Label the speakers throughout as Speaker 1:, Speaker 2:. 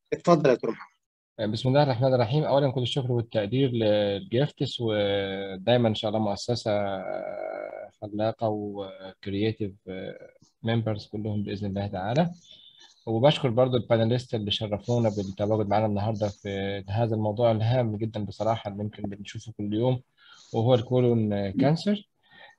Speaker 1: اتفضل يا دكتور محمد
Speaker 2: بسم الله الرحمن الرحيم اولا كل الشكر والتقدير للجيفتس ودايما ان شاء الله مؤسسه خلاقه وكرييتيف ممبرز كلهم باذن الله تعالى وبشكر برضو الباناليست اللي شرفونا بالتواجد معنا النهارده في هذا الموضوع الهام جدا بصراحه اللي يمكن بنشوفه كل يوم وهو الكولون كانسر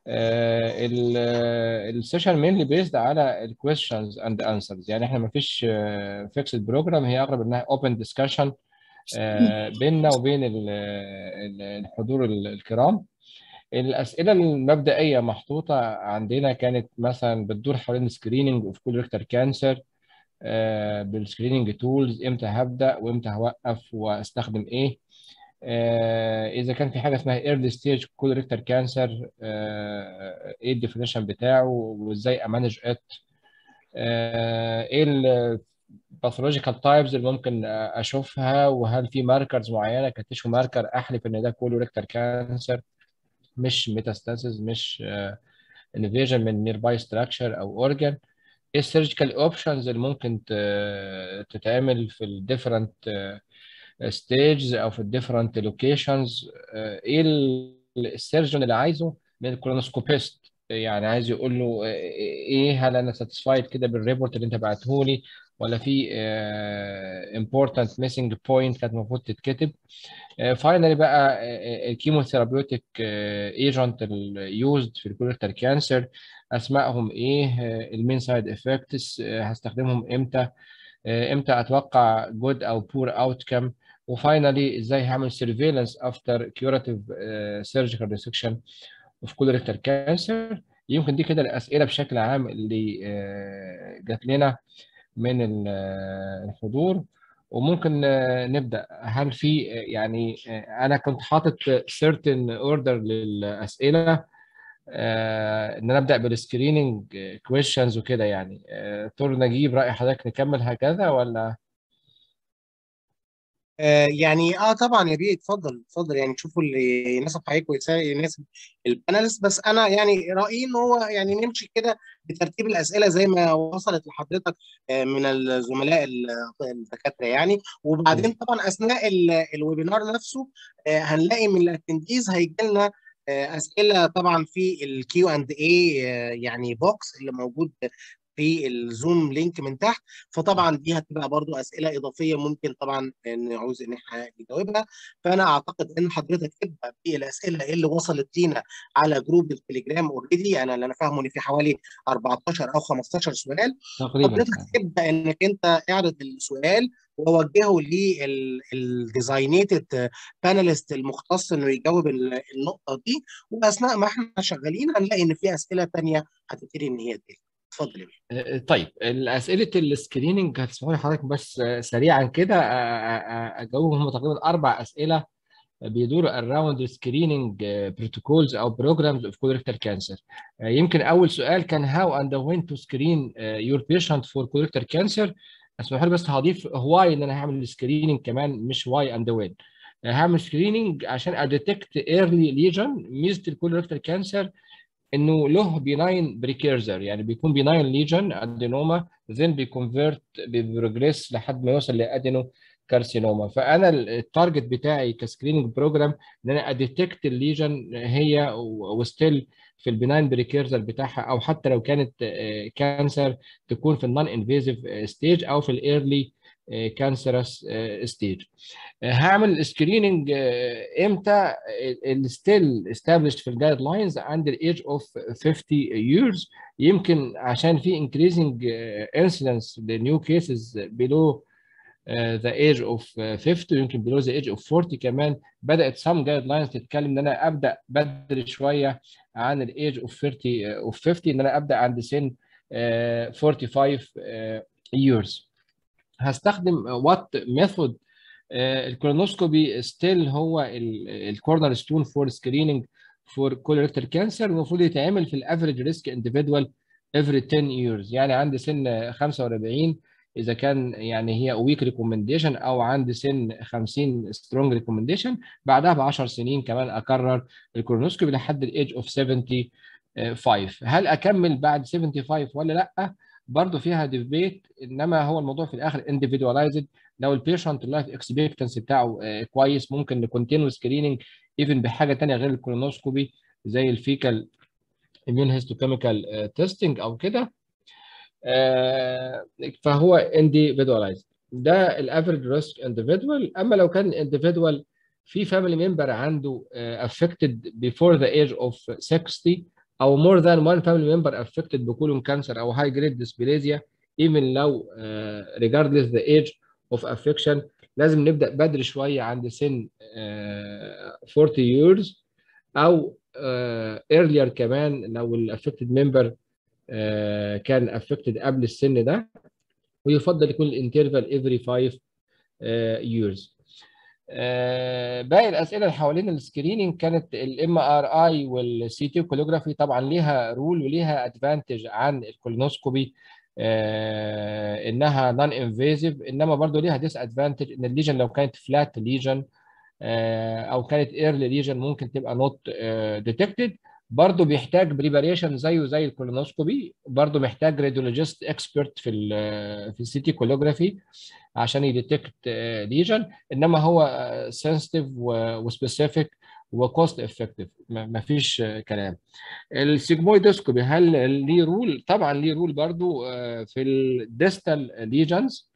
Speaker 2: السيشن مينلي بيزد على الكويشنز اند انسرز يعني احنا ما فيش فيكسد بروجرام هي اغلب انها اوبن ديسكشن بيننا وبين الحضور الكرام الاسئله المبدئيه محطوطه عندنا كانت مثلا بتدور حوالين السكريننج اوف كولوريكتال كانسر بالسكريننج تولز امتى هبدا وامتى هوقف واستخدم ايه اذا كان في حاجه اسمها ايرلي ستيج كولوريكتال كانسر ايه الديفينيشن بتاعه وازاي امانج ات ايه الباثولوجيكال تايبز اللي ممكن اشوفها وهل في ماركرز معينه كتشو ماركر احلف ان ده كولوريكتال كانسر مش ميتاستاسيس مش انفيجن من نير باي ستراكشر او اورجان ايه السيرجيكال اوبشنز اللي ممكن تتعمل في الديفرنت ستيجز او في الديفرنت لوكيشنز ايه السيرجن اللي عايزه من الكولونوسكوبيست يعني عايز يقول له ايه هل انا ساتيسفايد كده بالريبورت اللي انت بعته لي ولا في امبورتنت ميسنج بوينت كانت المفروض تتكتب فاينلي بقى الكيموثيرابيوتيك ايجنت اليوزد في الكوليكتال كانسر اسمائهم ايه المين سايد افكتس هستخدمهم امتى امتى اتوقع جود او بور اوتكم وفاينلي ازاي هعمل سيرفيلانس افتر كيوراتيف سيرجيكال ريسكشن اوف كولوريكتال كانسر يمكن دي كده الاسئله بشكل عام اللي جات لنا من الحضور وممكن نبدا هل في يعني انا كنت حاطط certain order للاسئله ان انا ابدا بالسكريننج كويشنز وكده يعني دكتور نجيب راي حضرتك نكمل هكذا ولا
Speaker 1: آه يعني اه طبعا يا بيه اتفضل اتفضل يعني تشوفوا اللي يناسب حضرتك ويناسب البانلست بس انا يعني رايي ان هو يعني نمشي كده بترتيب الاسئله زي ما وصلت لحضرتك آه من الزملاء الدكاتره يعني وبعدين طبعا اثناء الويبينار نفسه آه هنلاقي من الاتنديز هيجي لنا اسئله طبعا في الكيو اند اي يعني بوكس اللي موجود في الزوم لينك من تحت فطبعا دي هتبقى برضو اسئله اضافيه ممكن طبعا نعوز ان احنا نجاوبها فانا اعتقد ان حضرتك تبدا بالاسئله اللي وصلت لينا على جروب التليجرام اوريدي انا اللي انا فاهمه ان في حوالي 14 او 15 سؤال
Speaker 2: تقريبا
Speaker 1: حضرتك تبدا انك انت اعرض السؤال ووجهه للديزاينيتد باناليست المختص انه يجاوب النقطه دي واثناء ما احنا شغالين هنلاقي ان في اسئله ثانيه هتبتدي ان هي تجي اتفضل
Speaker 2: يا طيب اسئله السكريننج هتسمحوا لي حضرتك بس سريعا كده اجاوبهم هم تقريبا اربع اسئله بيدوروا اراوند سكريننج بروتوكولز او بروجرامز اوف كولوريكتال كانسر يمكن اول سؤال كان هاو اند وين تو سكرين يور بيشنت فور كولوريكتال كانسر اسمحوا لي بس هضيف واي ان انا هعمل سكريننج كمان مش واي اند وين هعمل سكريننج عشان اديتكت ايرلي ليجن ميزه الكولوريكتال كانسر انه له بيناين بريكيرزر يعني بيكون بيناين ليجن ادينوما ذن بيكونفيرت بيبروجريس لحد ما يوصل لادينو كارسينوما فانا التارجت بتاعي كسكريننج بروجرام ان انا اديتكت الليجن هي وستيل في البناين بريكيرزر بتاعها او حتى لو كانت كانسر تكون في النون انفيزيف ستيج او في الايرلي كانسرس ستيج هعمل سكريننج امتى الستيل established في الجايد لاينز عند الايج اوف 50 years يمكن عشان في increasing incidence لنيو كيسز below the age of 50 يمكن below the age of 40 كمان بدات some guidelines تتكلم ان انا ابدا بدري شويه عن الايج اوف 30 اوف 50 ان انا ابدا عند سن 45 years هستخدم وات ميثود الكولونوسكوبي ستيل هو الكورنر ستون فور سكريننج فور كولوريكتال كانسر المفروض يتعمل في الافريج ريسك انديفيدوال افري 10 years يعني عند سن 45 اذا كان يعني هي ويك ريكومنديشن او عند سن 50 سترونج ريكومنديشن بعدها ب 10 سنين كمان اكرر الكولونوسكوبي لحد الايج اوف 75 هل اكمل بعد 75 ولا لا برضه فيها ديبيت انما هو الموضوع في الاخر individualized لو البيشنت اللايف اكسبكتنسي بتاعه آه، كويس ممكن نكونتينيو سكريننج ايفن بحاجه ثانيه غير الكولونوسكوبي زي الفيكال immune histochemical تيستنج او كده آه، فهو individualized ده الافريج ريسك individual اما لو كان individual في family member عنده uh, affected before the age of 60 او more than one family member affected بكولون كانسر او high grade dysplasia even لو uh, regardless the age of affection لازم نبدا بدري شويه عند سن uh, 40 years او uh, earlier كمان لو الافكتد ممبر uh, كان affected قبل السن ده ويفضل يكون الانترفال every 5 uh, years آه، باقي الاسئله اللي حوالين السكريننج كانت الام ار اي والسي تي كولوجرافي طبعا ليها رول وليها ادفانتج عن الكولونوسكوبي آه، انها نون انفيزيف انما برضو ليها ديس ادفانتج ان الليجن لو كانت فلات ليجن او كانت ايرلي ليجن ممكن تبقى نوت ديتكتد برضه بيحتاج بريباريشن زيه زي الكولونوسكوبي برضه محتاج راديولوجيست اكسبرت في ال في السي تي كولوجرافي عشان يديتكت ليجن انما هو سنسيتيف وسبيسيفيك وكوست افكتيف ما فيش كلام السيجمويدوسكوبي هل ليه رول طبعا ليه رول برضو في الديستال ليجنز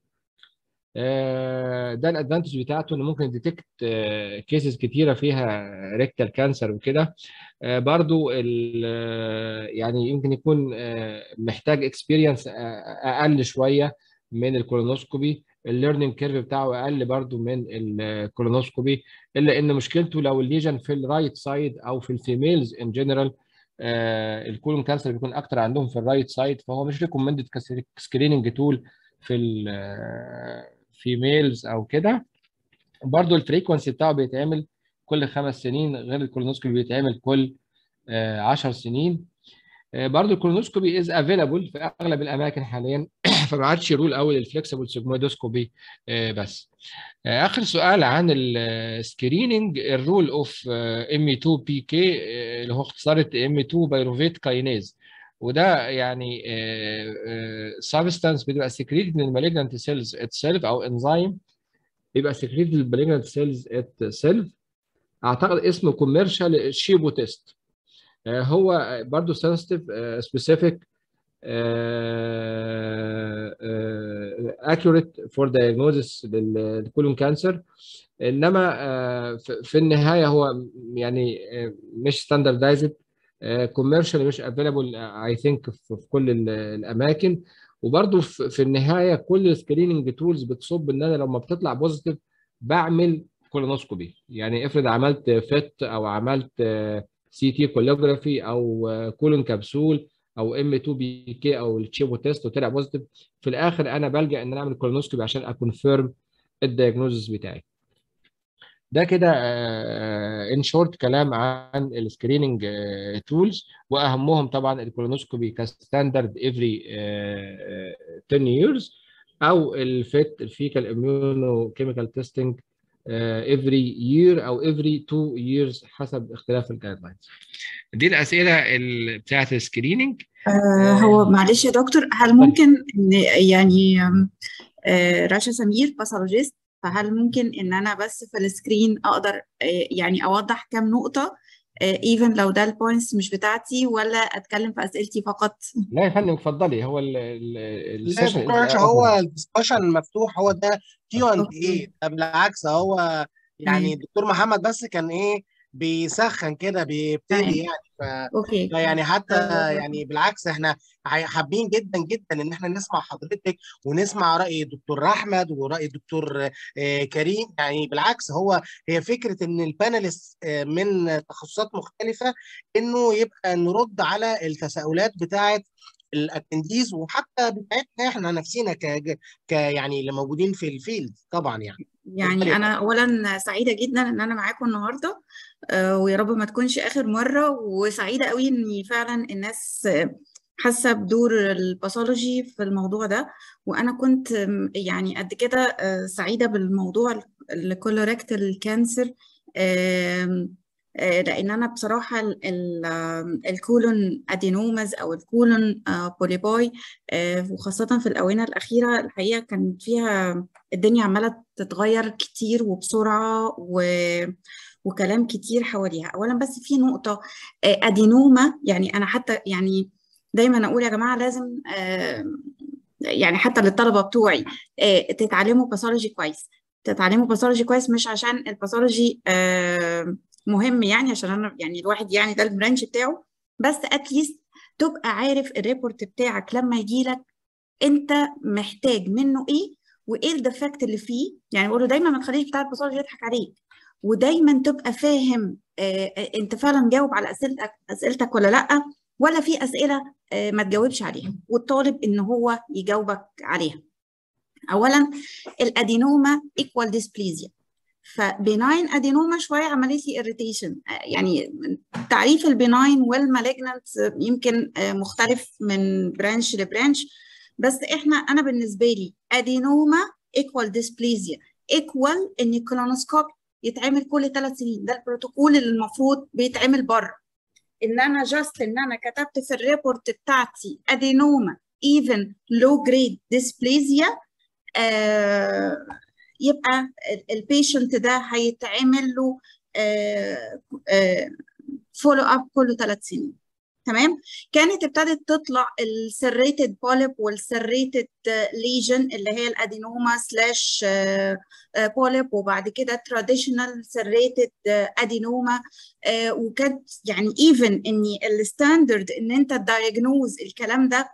Speaker 2: ده الادفانتج بتاعته انه ممكن يديتكت كيسز كتيره فيها ريكتال كانسر وكده برضو يعني يمكن يكون محتاج اكسبيرينس اقل شويه من الكولونوسكوبي الليرنينج كيرف بتاعه اقل برضو من الكولونوسكوبي الا ان مشكلته لو الليجن في الرايت سايد او في الفيميلز ان جنرال الكولون كانسر بيكون اكتر عندهم في الرايت سايد فهو مش ريكومندد سكريننج تول في الفيميلز او كده برضو الفريكونسي بتاعه بيتعمل كل خمس سنين غير الكولونوسكوبي بيتعمل كل 10 سنين برضو الكولونوسكوبي از افيلابل في اغلب الاماكن حاليا فما عادش رول قوي للفلكسبل سيجمويدوسكوبي بس اخر سؤال عن السكريننج الرول اوف ام 2 بي كي اللي هو اختصارة ام 2 بايروفيت كاينيز وده يعني سبستانس بتبقى سكريتد من المالجنت سيلز اتسيلف او انزيم بيبقى سكريتد من المالجنت سيلز اتسيلف اعتقد اسمه كوميرشال شيبو تيست هو برضه سنسيتيف سبيسيفيك accurate for diagnosis للكولون كانسر انما في النهايه هو يعني مش ستاندردايزد كوميرشال مش افيلابل اي ثينك في كل الاماكن وبرضه في النهايه كل السكريننج تولز بتصب ان انا لما بتطلع بوزيتيف بعمل كولونوسكوبي يعني افرض عملت فيت او عملت سي تي كولوجرافي او كولون كبسول او ام 2 بي كي او التشيبو تيست وطلع بوزيتيف في الاخر انا بلجا ان انا اعمل كولونوسكوبي عشان اكونفيرم الدايجنوزس بتاعي ده كده ان شورت كلام عن السكريننج تولز واهمهم طبعا الكولونوسكوبي كستاندرد افري 10 years او الفيت الفيكال اميونو كيميكال تيستنج every year او every two years حسب اختلاف الجايد لاينز دي الاسئله بتاعه السكريننج
Speaker 3: آه هو معلش يا دكتور هل ممكن ان يعني آه رشا سمير باثولوجيست فهل ممكن ان انا بس في السكرين اقدر آه يعني اوضح كام نقطه ايفن لو ده البوينتس مش بتاعتي ولا اتكلم في اسئلتي فقط
Speaker 2: لا يا فندم اتفضلي هو
Speaker 1: السيشن هو الدسكشن مفتوح هو ده كيو اند ايه بالعكس هو يعني الدكتور محمد بس كان ايه بيسخن كده بيبتدي يعني ف...
Speaker 3: اوكي
Speaker 1: يعني حتى يعني بالعكس احنا حابين جدا جدا ان احنا نسمع حضرتك ونسمع راي الدكتور احمد وراي الدكتور كريم يعني بالعكس هو هي فكره ان البانلست من تخصصات مختلفه انه يبقى نرد على التساؤلات بتاعه الاتنديز وحتى بتاعتنا احنا نفسينا ك... ك يعني اللي موجودين في الفيلد طبعا يعني
Speaker 3: يعني انا اولا سعيده جدا ان انا معاكم النهارده آه ويا رب ما تكونش اخر مره وسعيده قوي ان فعلا الناس حاسه بدور الباثولوجي في الموضوع ده وانا كنت يعني قد كده آه سعيده بالموضوع الكولوريكتال كانسر آه لان انا بصراحه الكولون ادينوماز او الكولون بوليباي وخاصه في الاونه الاخيره الحقيقه كانت فيها الدنيا عماله تتغير كتير وبسرعه و وكلام كتير حواليها اولا بس في نقطه ادينوما يعني انا حتى يعني دايما اقول يا جماعه لازم يعني حتى للطلبه بتوعي تتعلموا باثولوجي كويس تتعلموا باثولوجي كويس مش عشان الباثولوجي مهم يعني عشان انا يعني الواحد يعني ده البرانش بتاعه بس اتليست تبقى عارف الريبورت بتاعك لما يجي لك انت محتاج منه ايه وايه الديفكت اللي فيه يعني بقول له دايما ما تخليش بتاع الباثولوجي يضحك عليك ودايما تبقى فاهم آه انت فعلا جاوب على اسئلتك اسئلتك ولا لا ولا في اسئله آه ما تجاوبش عليها والطالب ان هو يجاوبك عليها اولا الادينوما ايكوال ديسبليزيا فبناين ادينوما شويه عمليه لي اريتيشن يعني تعريف البناين والمالجنانت يمكن مختلف من برانش لبرانش بس احنا انا بالنسبه لي ادينوما ايكوال ديسبليزيا ايكوال ان الكولونوسكوب يتعمل كل ثلاث سنين ده البروتوكول اللي المفروض بيتعمل بره ان انا جاست ان انا كتبت في الريبورت بتاعتي ادينوما even low grade dysplasia آه يبقى البيشنت ده هيتعمل له فولو اب كل ثلاث سنين تمام كانت ابتدت تطلع السريتد بوليب والسريتد ليجن اللي هي الادينوما سلاش بوليب وبعد كده تراديشنال سريتد ادينوما وكانت يعني ايفن اني الستاندرد ان انت تدايجنوز الكلام ده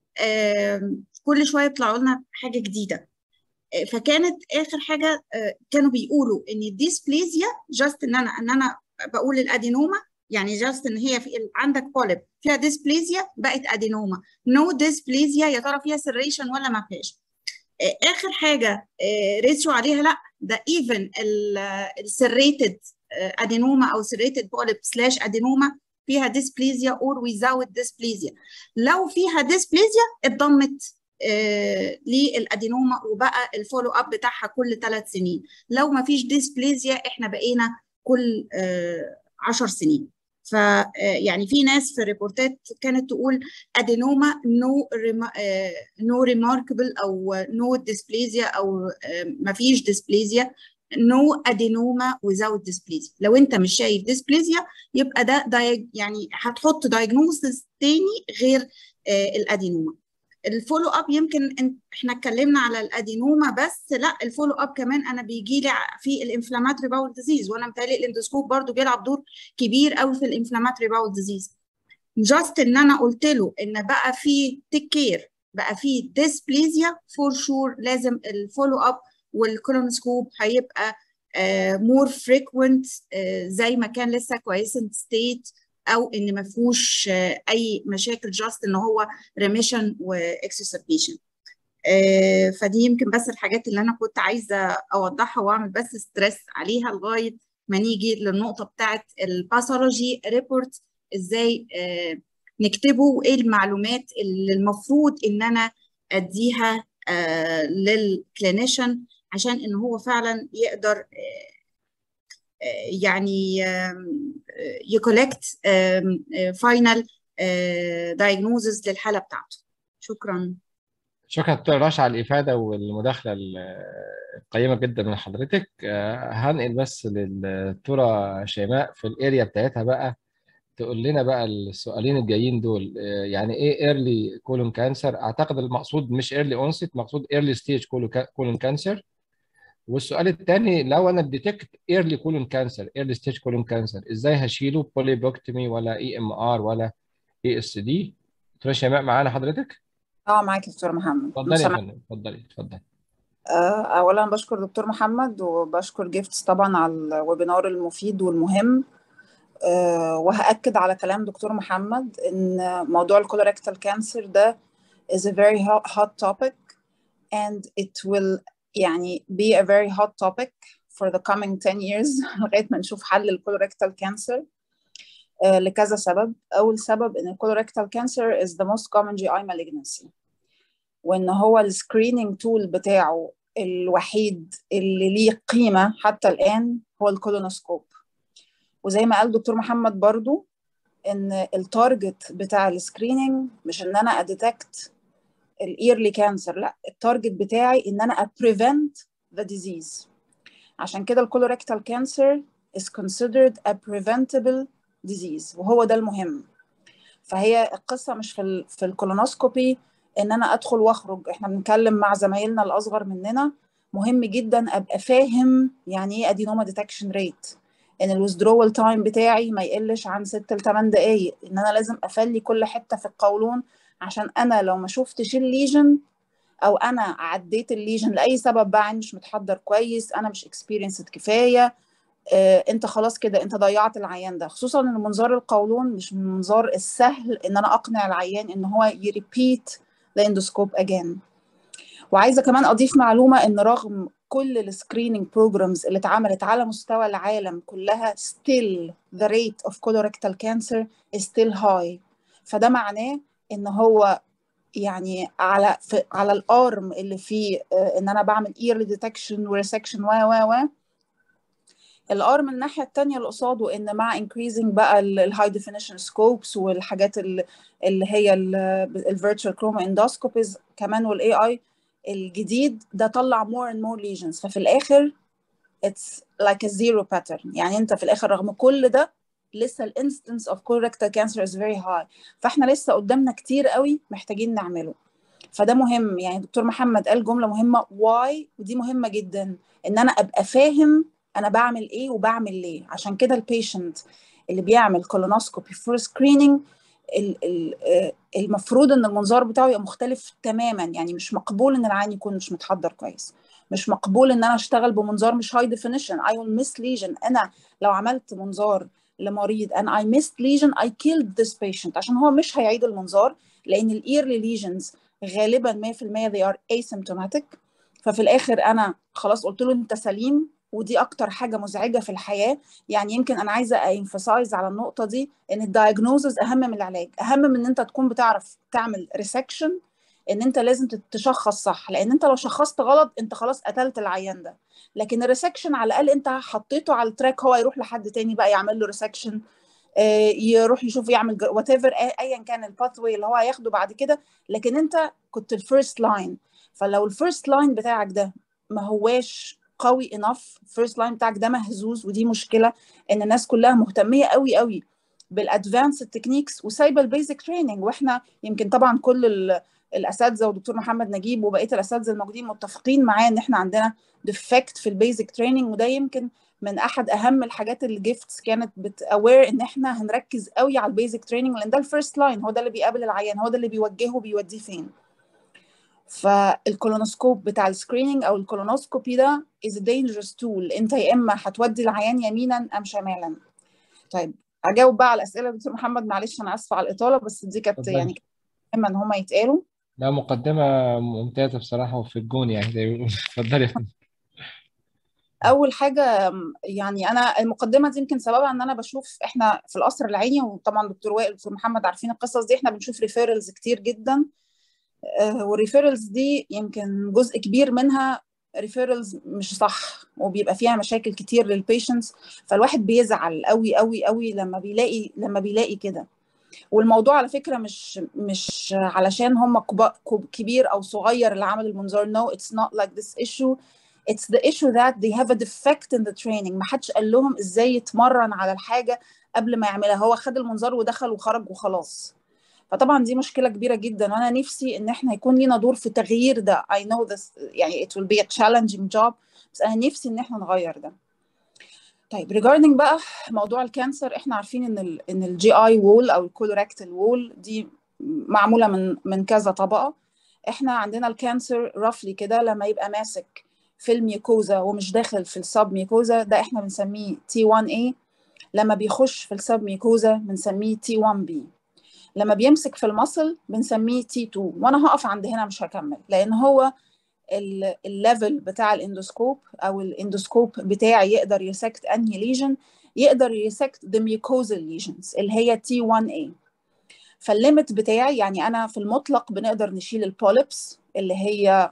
Speaker 3: كل شويه يطلعوا لنا حاجه جديده فكانت اخر حاجه كانوا بيقولوا ان الديسبليزيا جاست ان انا ان انا بقول الادينوما يعني جاست ان هي في عندك بوليب فيها ديسبليزيا بقت ادينوما نو no ديسبليزيا يا ترى فيها سريشن ولا ما فيهاش اخر حاجه ريتشوا عليها لا ده ايفن السريتد ادينوما او سريتد بوليب سلاش ادينوما فيها ديسبليزيا اور without ديسبليزيا لو فيها ديسبليزيا اتضمت آه للادينوما وبقى الفولو اب بتاعها كل ثلاث سنين لو ما فيش ديسبليزيا احنا بقينا كل آه 10 سنين ف يعني في ناس في الريبورتات كانت تقول ادينوما نو نو ريماركبل او نو ديسبليزيا او ما فيش ديسبليزيا نو ادينوما without ديسبليزيا لو انت مش شايف ديسبليزيا يبقى ده, ده يعني هتحط دايجنوستس تاني غير آه الادينوما الفولو اب يمكن احنا اتكلمنا على الادينوما بس لا الفولو اب كمان انا بيجي لي في الانفلاماتري باول ديزيز وانا متهيألي الاندوسكوب برضو بيلعب دور كبير قوي في الانفلاماتري باول ديزيز جاست ان انا قلت له ان بقى في تيك كير بقى في ديسبليزيا فور شور لازم الفولو اب والكولونسكوب هيبقى مور uh, فريكوينت uh, زي ما كان لسه كويسنت ستيت او ان ما فيهوش اي مشاكل جاست ان هو ريميشن واكسسربيشن فدي يمكن بس الحاجات اللي انا كنت عايزه اوضحها واعمل بس ستريس عليها لغايه ما نيجي للنقطه بتاعه الباثولوجي ريبورت ازاي نكتبه وايه المعلومات اللي المفروض ان انا اديها للكلينيشن عشان ان هو فعلا يقدر يعني يكولكت فاينل دايجنوزز للحاله بتاعته شكرا
Speaker 2: شكرا دكتور رشا على الافاده والمداخله القيمه جدا من حضرتك هنقل بس للدكتوره شيماء في الاريا بتاعتها بقى تقول لنا بقى السؤالين الجايين دول يعني ايه ايرلي كولون كانسر اعتقد المقصود مش ايرلي اونست مقصود ايرلي ستيج كولون كانسر والسؤال الثاني لو انا ديتكت ايرلي كولون كانسر ايرلي ستيج كولون كانسر ازاي هشيله بوليبوكتومي ولا اي ام ار ولا اي اس دي دكتوره شيماء معانا حضرتك
Speaker 4: اه معاك دكتور محمد
Speaker 2: اتفضلي يا فندم اتفضلي اتفضلي
Speaker 4: اولا بشكر دكتور محمد وبشكر جيفتس طبعا على الويبينار المفيد والمهم أه وهاكد على كلام دكتور محمد ان موضوع الكولوريكتال كانسر ده is a very hot topic and it will يعني be a very hot topic for the coming 10 years لغايه ما نشوف حل الكولوريكتال كانسر uh, لكذا سبب اول سبب ان الكولوريكتال كانسر is the most common GI malignancy وان هو السكريننج تول بتاعه الوحيد اللي ليه قيمه حتى الان هو الكولونوسكوب وزي ما قال دكتور محمد برضو ان التارجت بتاع السكريننج مش ان انا اديتكت الايرلي كانسر لا التارجت بتاعي ان انا ابريفنت ذا ديزيز عشان كده الكولوريكتال كانسر is considered a preventable disease وهو ده المهم فهي القصه مش في ال في الكولونوسكوبي ان انا ادخل واخرج احنا بنتكلم مع زمايلنا الاصغر مننا مهم جدا ابقى فاهم يعني ايه ادينوما ديتكشن ريت ان الويزدرول تايم بتاعي ما يقلش عن 6 ل 8 دقائق ان انا لازم افلي كل حته في القولون عشان انا لو ما شفتش الليجن او انا عديت الليجن لاي سبب بقى عندي مش متحضر كويس انا مش اكسبيرينسد كفايه آه انت خلاص كده انت ضيعت العيان ده خصوصا ان منظار القولون مش من المنظار السهل ان انا اقنع العيان ان هو يريبيت ذا اندوسكوب اجين وعايزه كمان اضيف معلومه ان رغم كل السكريننج بروجرامز اللي اتعملت على مستوى العالم كلها still the rate of colorectal cancer is still high فده معناه ان هو يعني على في على الارم اللي فيه ان انا بعمل early detection وريسكشن و و و الارم الناحيه الثانيه اللي قصاده ان مع increasing بقى الهاي ديفينيشن سكوبس والحاجات اللي هي الفيرتشوال كروما اندوسكوبيز كمان والاي اي الجديد ده طلع more and more lesions ففي الاخر it's like a zero pattern يعني انت في الاخر رغم كل ده لسه الانستنس of colorectal cancer is very high فاحنا لسه قدامنا كتير قوي محتاجين نعمله فده مهم يعني دكتور محمد قال جمله مهمه why ودي مهمه جدا ان انا ابقى فاهم انا بعمل ايه وبعمل ليه عشان كده البيشنت اللي بيعمل كولونوسكوبي فور سكريننج المفروض ان المنظار بتاعه يبقى مختلف تماما يعني مش مقبول ان العين يكون مش متحضر كويس مش مقبول ان انا اشتغل بمنظار مش هاي ديفينيشن اي ويل ميس ليجن انا لو عملت منظار لمريض and I missed lesion I killed this patient عشان هو مش هيعيد المنظار لان الايرلي ليجنز غالبا 100% they are asymptomatic ففي الاخر انا خلاص قلت له انت سليم ودي اكتر حاجه مزعجه في الحياه يعني يمكن انا عايزه انفسايز على النقطه دي ان الدايجنوزز اهم من العلاج اهم من ان انت تكون بتعرف تعمل ريسكشن ان انت لازم تشخص صح لان انت لو شخصت غلط انت خلاص قتلت العيان ده لكن الريسكشن على الاقل انت حطيته على التراك هو يروح لحد تاني بقى يعمل له ريسكشن يروح يشوف يعمل وات ايفر ايا كان الباث واي اللي هو هياخده بعد كده لكن انت كنت الفيرست لاين فلو الفيرست لاين بتاعك ده ما هواش قوي انف الفيرست لاين بتاعك ده مهزوز ودي مشكله ان الناس كلها مهتميه قوي قوي بالادفانس تكنيكس وسايبه البيزك تريننج واحنا يمكن طبعا كل الاساتذه ودكتور محمد نجيب وبقيه الاساتذه الموجودين متفقين معاه ان احنا عندنا ديفكت في البيزك تريننج وده يمكن من احد اهم الحاجات اللي جيفتس كانت بتاوير ان احنا هنركز قوي على البيزك تريننج لان ده الفيرست لاين هو ده اللي بيقابل العيان هو ده اللي بيوجهه بيوديه فين فالكولونوسكوب بتاع السكريننج او الكولونوسكوبي ده is a dangerous tool انت يا اما هتودي العيان يمينا ام شمالا طيب اجاوب بقى على الاسئله دكتور محمد معلش انا اسفه على الاطاله بس دي كانت يعني مهمه ان هم يتقالوا
Speaker 2: لا مقدمه ممتازه بصراحه وفي الجون يعني اتفضلي
Speaker 4: اول حاجه يعني انا المقدمه دي يمكن سببها ان انا بشوف احنا في القصر العيني وطبعا دكتور وائل ودكتور محمد عارفين القصص دي احنا بنشوف ريفيرلز كتير جدا والريفيرلز دي يمكن جزء كبير منها ريفيرلز مش صح وبيبقى فيها مشاكل كتير للبيشنتس فالواحد بيزعل قوي قوي قوي لما بيلاقي لما بيلاقي كده والموضوع على فكره مش مش علشان هم كبير او صغير اللي عمل المنظار no it's not like this issue it's the issue that they have a defect in the training ما حدش قال لهم ازاي يتمرن على الحاجه قبل ما يعملها هو خد المنظار ودخل وخرج وخلاص فطبعا دي مشكله كبيره جدا وانا نفسي ان احنا يكون لينا دور في تغيير ده I know this يعني it will be a challenging job بس انا نفسي ان احنا نغير ده طيب regarding بقى موضوع الكانسر احنا عارفين ان ال ان الجي اي وول او الكولوركتال وول دي معموله من من كذا طبقه احنا عندنا الكانسر رفلي كده لما يبقى ماسك في الميكوزا ومش داخل في السب ميكوزا ده احنا بنسميه تي 1 a لما بيخش في السب ميكوزا بنسميه تي 1 b لما بيمسك في المصل بنسميه تي 2 وانا هقف عند هنا مش هكمل لان هو الليفل بتاع الاندوسكوب او الاندوسكوب بتاعي يقدر يسكت انهي ليجن يقدر يسكت the mucosal lesions اللي هي تي 1 a فالليمت بتاعي يعني انا في المطلق بنقدر نشيل البوليبس اللي هي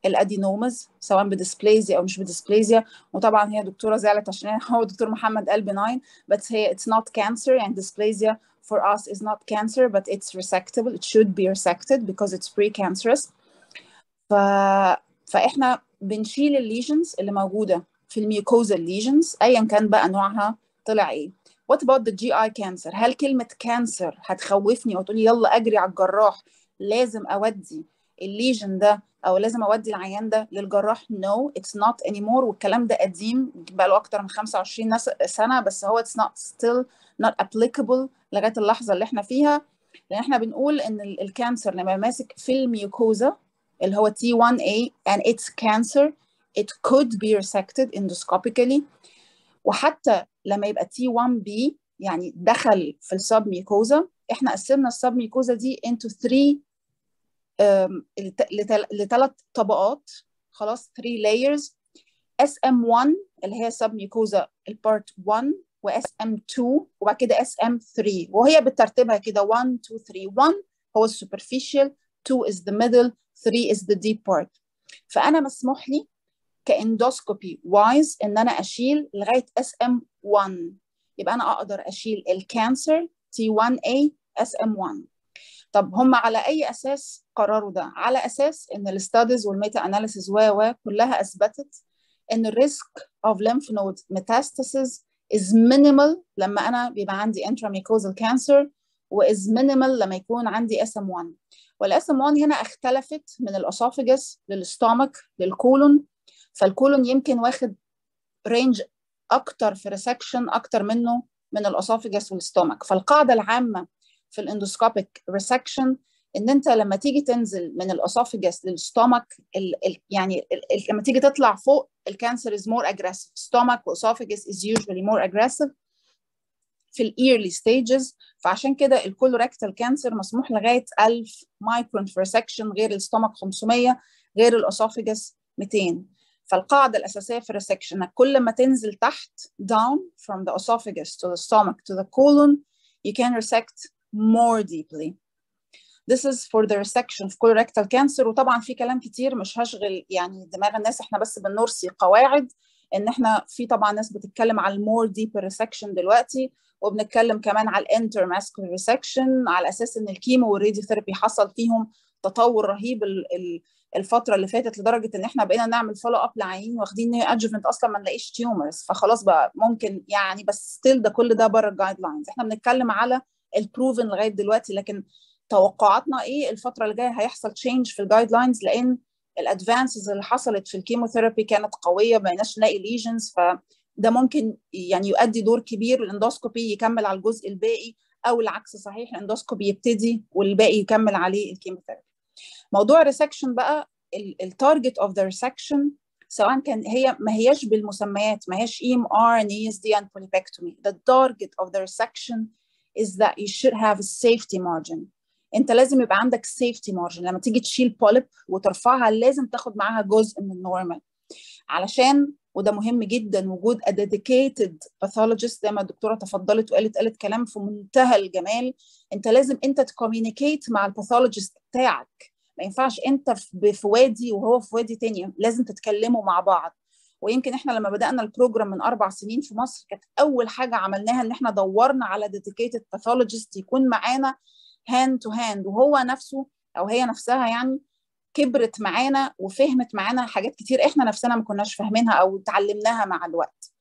Speaker 4: الادينومز سواء بديسبليزيا او مش بديسبليزيا وطبعا هي دكتوره زعلت عشان هو دكتور محمد قال benign بس هي it's not cancer يعني dysplesia for us is not cancer but it's resectable it should be resected because it's precancerous ف... فاحنا بنشيل الليجنز اللي موجوده في الميوكوزا ليجنز ايا كان بقى نوعها طلع ايه what about the GI cancer هل كلمه كانسر هتخوفني وتقولي يلا اجري على الجراح لازم اودي الليجن ده او لازم اودي العيان ده للجراح no it's not anymore والكلام ده قديم بقى له اكتر من 25 سنه بس هو it's not still not applicable لغايه اللحظه اللي احنا فيها لان احنا بنقول ان الكانسر لما ماسك في الميوكوزا اللي هو T1A and it's cancer it could be resected endoscopically وحتى لما يبقى T1B يعني دخل في السب ميوكوزا احنا قسمنا السب ميوكوزا دي into 3 لثلاث طبقات خلاص 3 layers SM1 اللي هي سب ميوكوزا البارت 1 و SM2 وبعد كده SM3 وهي بترتيبها كده 1 2 3 1 هو السوبرفيشال 2 is the middle 3 is the deep part فانا مسموح لي كاندوسكوبي وايز ان انا اشيل لغايه SM1 يبقى انا اقدر اشيل الكانسر T1A SM1 طب هم على اي اساس قرروا ده على اساس ان الستاديز والميتا اناليسيز و و كلها اثبتت ان الريسك اوف lymph node metastasis is minimal لما انا بيبقى عندي intramucosal cancer و is minimal لما يكون عندي SM1 والاس ام 1 هنا اختلفت من الاسوفجس للستومك للكولون فالكولون يمكن واخد رينج اكتر في ريسكشن اكتر منه من الاسوفجس والستومك فالقاعده العامه في الاندوسكوبيك ريسكشن ان انت لما تيجي تنزل من الاسوفجس للستومك ال ال يعني ال ال لما تيجي تطلع فوق الكانسر is more aggressive stomach واسوفجس is usually more aggressive في الايرلي ستيجز فعشان كده الكولوريكتال كانسر مسموح لغايه 1000 مايكرون في ريسكشن غير الستومك 500 غير الاسوفجس 200 فالقاعده الاساسيه في الريسكشن انك كل ما تنزل تحت down from the esophagus to the stomach to the colon you can resect more deeply This is for the resection في colorectal cancer وطبعا في كلام كتير مش هشغل يعني دماغ الناس احنا بس بنرسي قواعد ان احنا في طبعا ناس بتتكلم على المور ديبر ريسكشن دلوقتي وبنتكلم كمان على الانتر ماسكولار ريسكشن على اساس ان الكيمو والراديوثيرابي حصل فيهم تطور رهيب الفتره اللي فاتت لدرجه ان احنا بقينا نعمل فولو اب لعيين واخدين ادجمنت اصلا ما نلاقيش تيومرز فخلاص بقى ممكن يعني بس ستيل ده كل ده بره الجايد لاينز احنا بنتكلم على البروفن لغايه دلوقتي لكن توقعاتنا ايه الفتره اللي جايه هيحصل تشينج في الجايد لاينز لان الادفانسز اللي حصلت في الكيموثيرابي كانت قويه ما بقيناش نلاقي ليجنز فده ممكن يعني يؤدي دور كبير الاندوسكوبي يكمل على الجزء الباقي او العكس صحيح الاندوسكوبي يبتدي والباقي يكمل عليه الكيموثيرابي موضوع الريسكشن بقى التارجت اوف ذا ريسكشن سواء كان هي ما هياش بالمسميات ما هياش اي ام ار ان اي اس دي اند بوليبكتومي the target of the resection is that you should have a safety margin انت لازم يبقى عندك سيفتي مارجن لما تيجي تشيل بوليب وترفعها لازم تاخد معاها جزء من النورمال علشان وده مهم جدا وجود a dedicated pathologist زي ما الدكتوره تفضلت وقالت قالت كلام في منتهى الجمال انت لازم انت تكوميونيكيت مع الباثولوجيست بتاعك ما ينفعش انت في وادي وهو في وادي تاني لازم تتكلموا مع بعض ويمكن احنا لما بدانا البروجرام من اربع سنين في مصر كانت اول حاجه عملناها ان احنا دورنا على dedicated pathologist يكون معانا هاند تو هاند وهو نفسه او هي نفسها يعني كبرت معانا وفهمت معانا حاجات كتير احنا نفسنا ما كناش فاهمينها او اتعلمناها مع الوقت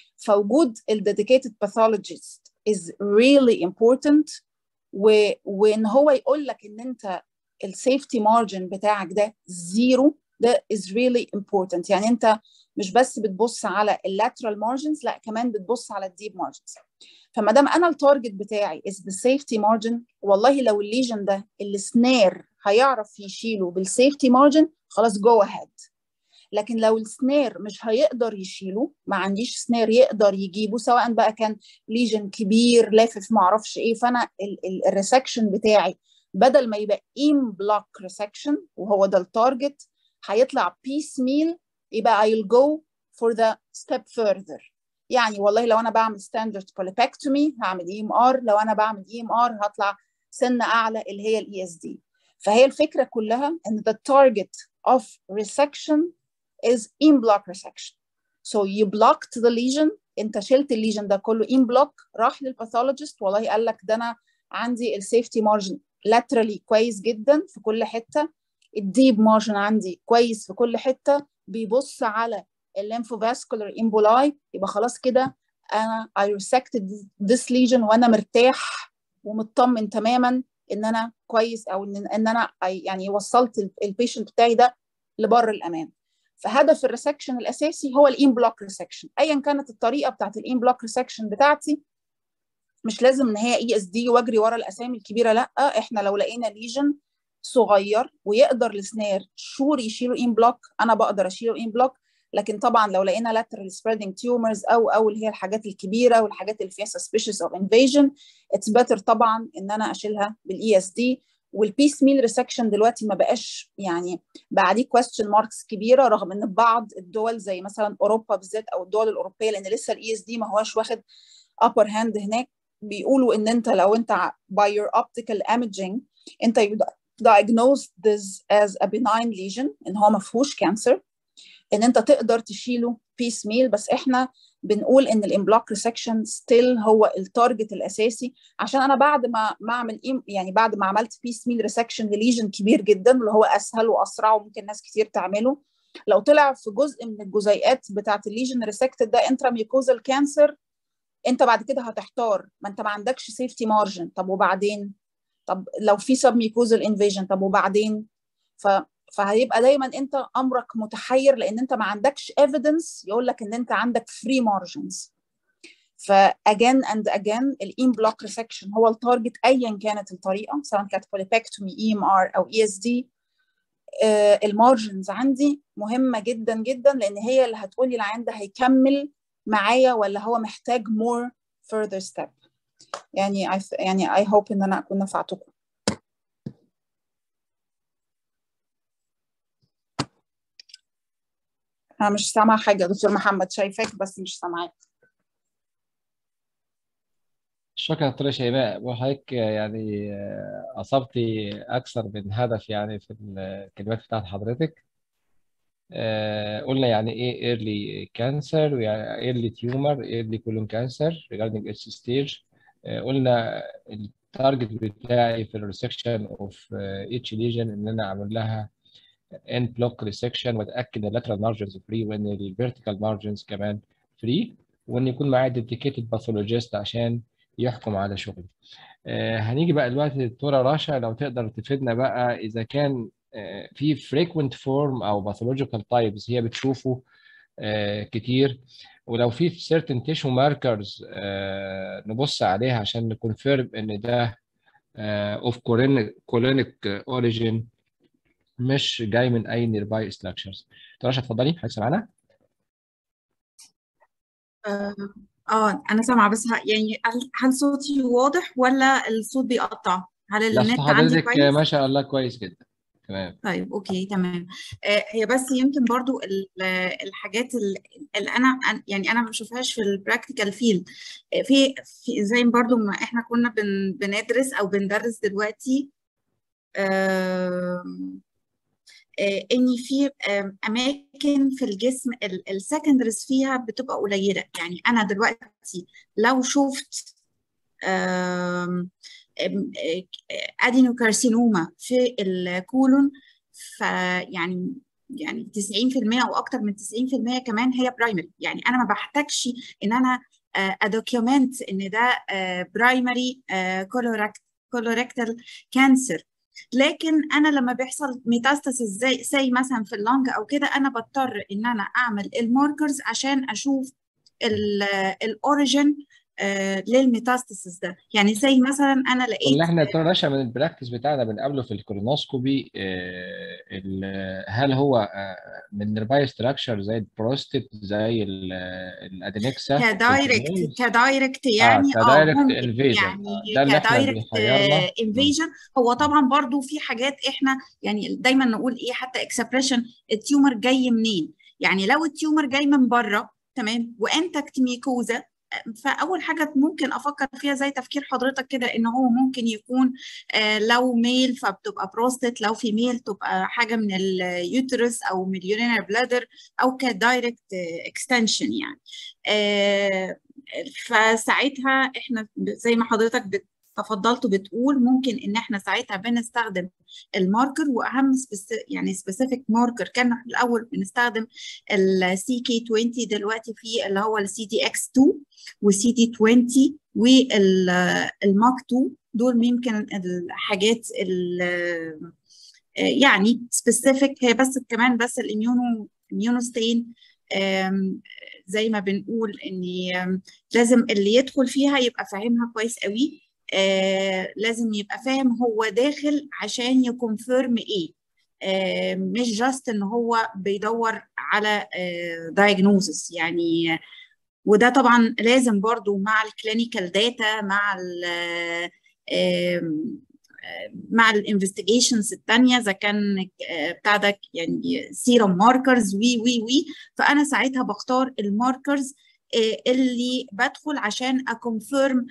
Speaker 4: فوجود الديديكيتد باثولوجيست is really important و... وان هو يقول لك ان انت السيفتي مارجن بتاعك ده زيرو ده is really important يعني انت مش بس بتبص على اللاترال مارجنز لا كمان بتبص على الديب مارجنز فما دام انا التارجت بتاعي is the safety margin والله لو الليجن ده السنير هيعرف يشيله بالسيفتي مارجن خلاص جو اهيد لكن لو السنير مش هيقدر يشيله ما عنديش سنير يقدر يجيبه سواء بقى كان ليجن كبير لافف ما اعرفش ايه فانا الريسكشن بتاعي بدل ما يبقى ام بلوك ريسكشن وهو ده التارجت هيطلع بيس ميل يبقى I'll go for the step further يعني والله لو انا بعمل ستاندرد بوليبكتومي هعمل اي ام ار لو انا بعمل اي ام ار هطلع سنه اعلى اللي هي الاي اس دي فهي الفكره كلها ان the target of resection is in block resection so you blocked the lesion انت شلت الليجن ده كله in block راح للباثولوجيست والله قال لك ده انا عندي السيفتي مارجن laterally كويس جدا في كل حته الديب مارجن عندي كويس في كل حته بيبص على الليمفوفاسكولار امبولاي يبقى خلاص كده انا I resected this lesion وانا مرتاح ومطمن تماما ان انا كويس او ان ان انا يعني وصلت البيشنت بتاعي ده لبر الامان فهدف الريسكشن الاساسي هو الان بلوك ريسكشن ايا كانت الطريقه بتاعت الان بلوك ريسكشن بتاعتي مش لازم ان هي اي اس دي واجري ورا الاسامي الكبيره لا احنا لو لقينا ليجن صغير ويقدر السنير شور يشيله ان بلوك انا بقدر اشيله ان بلوك لكن طبعا لو لقينا lateral spreading tumors او او اللي هي الحاجات الكبيره والحاجات اللي فيها suspicious of invasion it's better طبعا ان انا اشيلها بالاي اس دي والبيس ميل ريسكشن دلوقتي ما بقاش يعني بقى عليه question marks كبيره رغم ان بعض الدول زي مثلا اوروبا بالذات او الدول الاوروبيه لان لسه الاي اس دي ما هواش واخد upper hand هناك بيقولوا ان انت لو انت by your optical imaging انت diagnose this as a benign lesion ان هو ما فيهوش كانسر ان انت تقدر تشيله بيس ميل بس احنا بنقول ان الامبلوك ريسكشن ستيل هو التارجت الاساسي عشان انا بعد ما ما اعمل يعني بعد ما عملت بيس ميل ريسكشن لليجن كبير جدا اللي هو اسهل واسرع وممكن ناس كتير تعمله لو طلع في جزء من الجزيئات بتاعه الليجن ريسكتد ده انتراميوكوزال كانسر انت بعد كده هتحتار ما انت ما عندكش سيفتي مارجن طب وبعدين طب لو في سب ميكوزال انفيجن طب وبعدين ف فهيبقى دايما انت امرك متحير لان انت ما عندكش evidence يقول لك ان انت عندك free margins فاجين اند اجين الان بلوك ريسكشن هو التارجت ايا كانت الطريقه سواء كانت بوليبكتومي اي ام ار او اي اس دي المارجنز عندي مهمه جدا جدا لان هي اللي هتقولي العيان ده هيكمل معايا ولا هو محتاج more further step يعني I يعني I hope ان انا اكون نفعتكم انا مش سامعه حاجه دكتور محمد شايفاك بس مش سامعاك
Speaker 2: شكرا دكتورة شيماء وحضرتك يعني أصبتي أكثر من هدف يعني في الكلمات بتاعت حضرتك قلنا يعني إيه early cancer ويعني early tumor early colon cancer regarding its stage قلنا التارجت بتاعي في الريسكشن اوف each lesion إن أنا أعمل لها end block resection واتاكد ان lateral margins free وان ال vertical margins كمان free وان يكون معايا dedicated pathologist عشان يحكم على شغلي. آه هنيجي بقى دلوقتي دكتوره رشا لو تقدر تفيدنا بقى اذا كان آه في frequent form او pathological types هي بتشوفه آه كتير ولو في certain tissue markers آه نبص عليها عشان نكونفيرم ان ده آه of colonic origin مش جاي من اي نيرباي ستراكشرز رشا اتفضلي حضرتك سامعانا
Speaker 3: اه انا سامعه بس يعني هل صوتي واضح ولا الصوت بيقطع هل
Speaker 2: لا
Speaker 3: النت عندي
Speaker 2: حضرتك
Speaker 3: كويس
Speaker 2: ما شاء الله كويس جدا تمام
Speaker 3: طيب اوكي تمام آه هي بس يمكن برضو الحاجات اللي انا يعني انا ما بشوفهاش في البراكتيكال فيلد في في زي برضو ما احنا كنا بن بندرس او بندرس دلوقتي آه ان في اماكن في الجسم السكندرز فيها بتبقى قليله يعني انا دلوقتي لو شفت ادينوكارسينوما في الكولون فيعني يعني 90% او اكتر من 90% كمان هي برايمري يعني انا ما بحتاجش ان انا ادوكيومنت ان ده برايمري كولوريكتال كانسر لكن انا لما بيحصل ميتاستاسيس زي زي مثلا في اللنج او كده انا بضطر ان انا اعمل الماركرز عشان اشوف الاوريجن آه للميتاستاسيس ده يعني زي مثلا انا لقيت
Speaker 2: اللي احنا دكتور رشا من البراكتس بتاعنا بنقابله في الكولونوسكوبي آه هل هو آه من نيرباي ستراكشر زي البروستيت زي الادينكسا
Speaker 3: كدايركت كدايركت يعني
Speaker 2: اه كدايركت
Speaker 3: ممكن
Speaker 2: انفيجن
Speaker 3: يعني
Speaker 2: ده اللي احنا
Speaker 3: كدايركت
Speaker 2: بيحيرنا
Speaker 3: انفيجن هو طبعا برضو في حاجات احنا يعني دايما نقول ايه حتى اكسبريشن التيومر جاي منين يعني لو التيومر جاي من بره تمام وانتكت ميكوزا فاول حاجه ممكن افكر فيها زي تفكير حضرتك كده ان هو ممكن يكون لو ميل فبتبقى بروستات لو في ميل تبقى حاجه من اليوترس او من اليورينال بلادر او كدايركت اكستنشن يعني فساعتها احنا زي ما حضرتك بت تفضلت بتقول ممكن ان احنا ساعتها بنستخدم الماركر واهم يعني سبيسيفيك ماركر كان في الاول بنستخدم السي كي 20 دلوقتي في اللي هو السي دي اكس 2 والسي دي 20 والماك 2 دول يمكن الحاجات يعني سبيسيفيك هي بس كمان بس الاميونو اميونوستين زي ما بنقول ان لازم اللي يدخل فيها يبقى فاهمها كويس قوي آه لازم يبقى فاهم هو داخل عشان يكونفيرم ايه آه مش جاست ان هو بيدور على دايجنوزس آه يعني وده طبعا لازم برضو مع الكلينيكال داتا مع ال مع الانفستيجيشنز الثانيه اذا كان بتاعتك يعني سيرم ماركرز وي وي وي فانا ساعتها بختار الماركرز اللي بدخل عشان اكونفيرم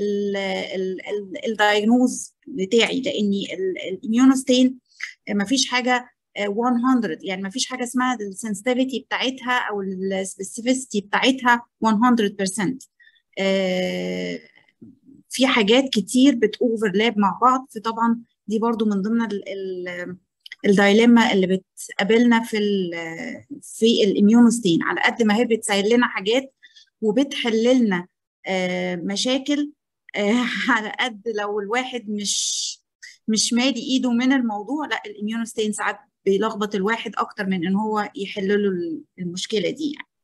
Speaker 3: الدايجنوز بتاعي لاني الاميونوستين ما فيش حاجه 100 يعني ما فيش حاجه اسمها السنسيتيفيتي بتاعتها او السبيسيفيستي بتاعتها 100% في حاجات كتير بتوفرلاب مع بعض فطبعا دي برضو من ضمن الدايليما اللي بتقابلنا في ال في الاميونوستين على قد ما هي بتسهل لنا حاجات وبتحل لنا مشاكل على قد لو الواحد مش مش مالي ايده من الموضوع لا الاميونوستين ساعات بيلخبط الواحد اكتر من ان هو يحل له المشكله دي يعني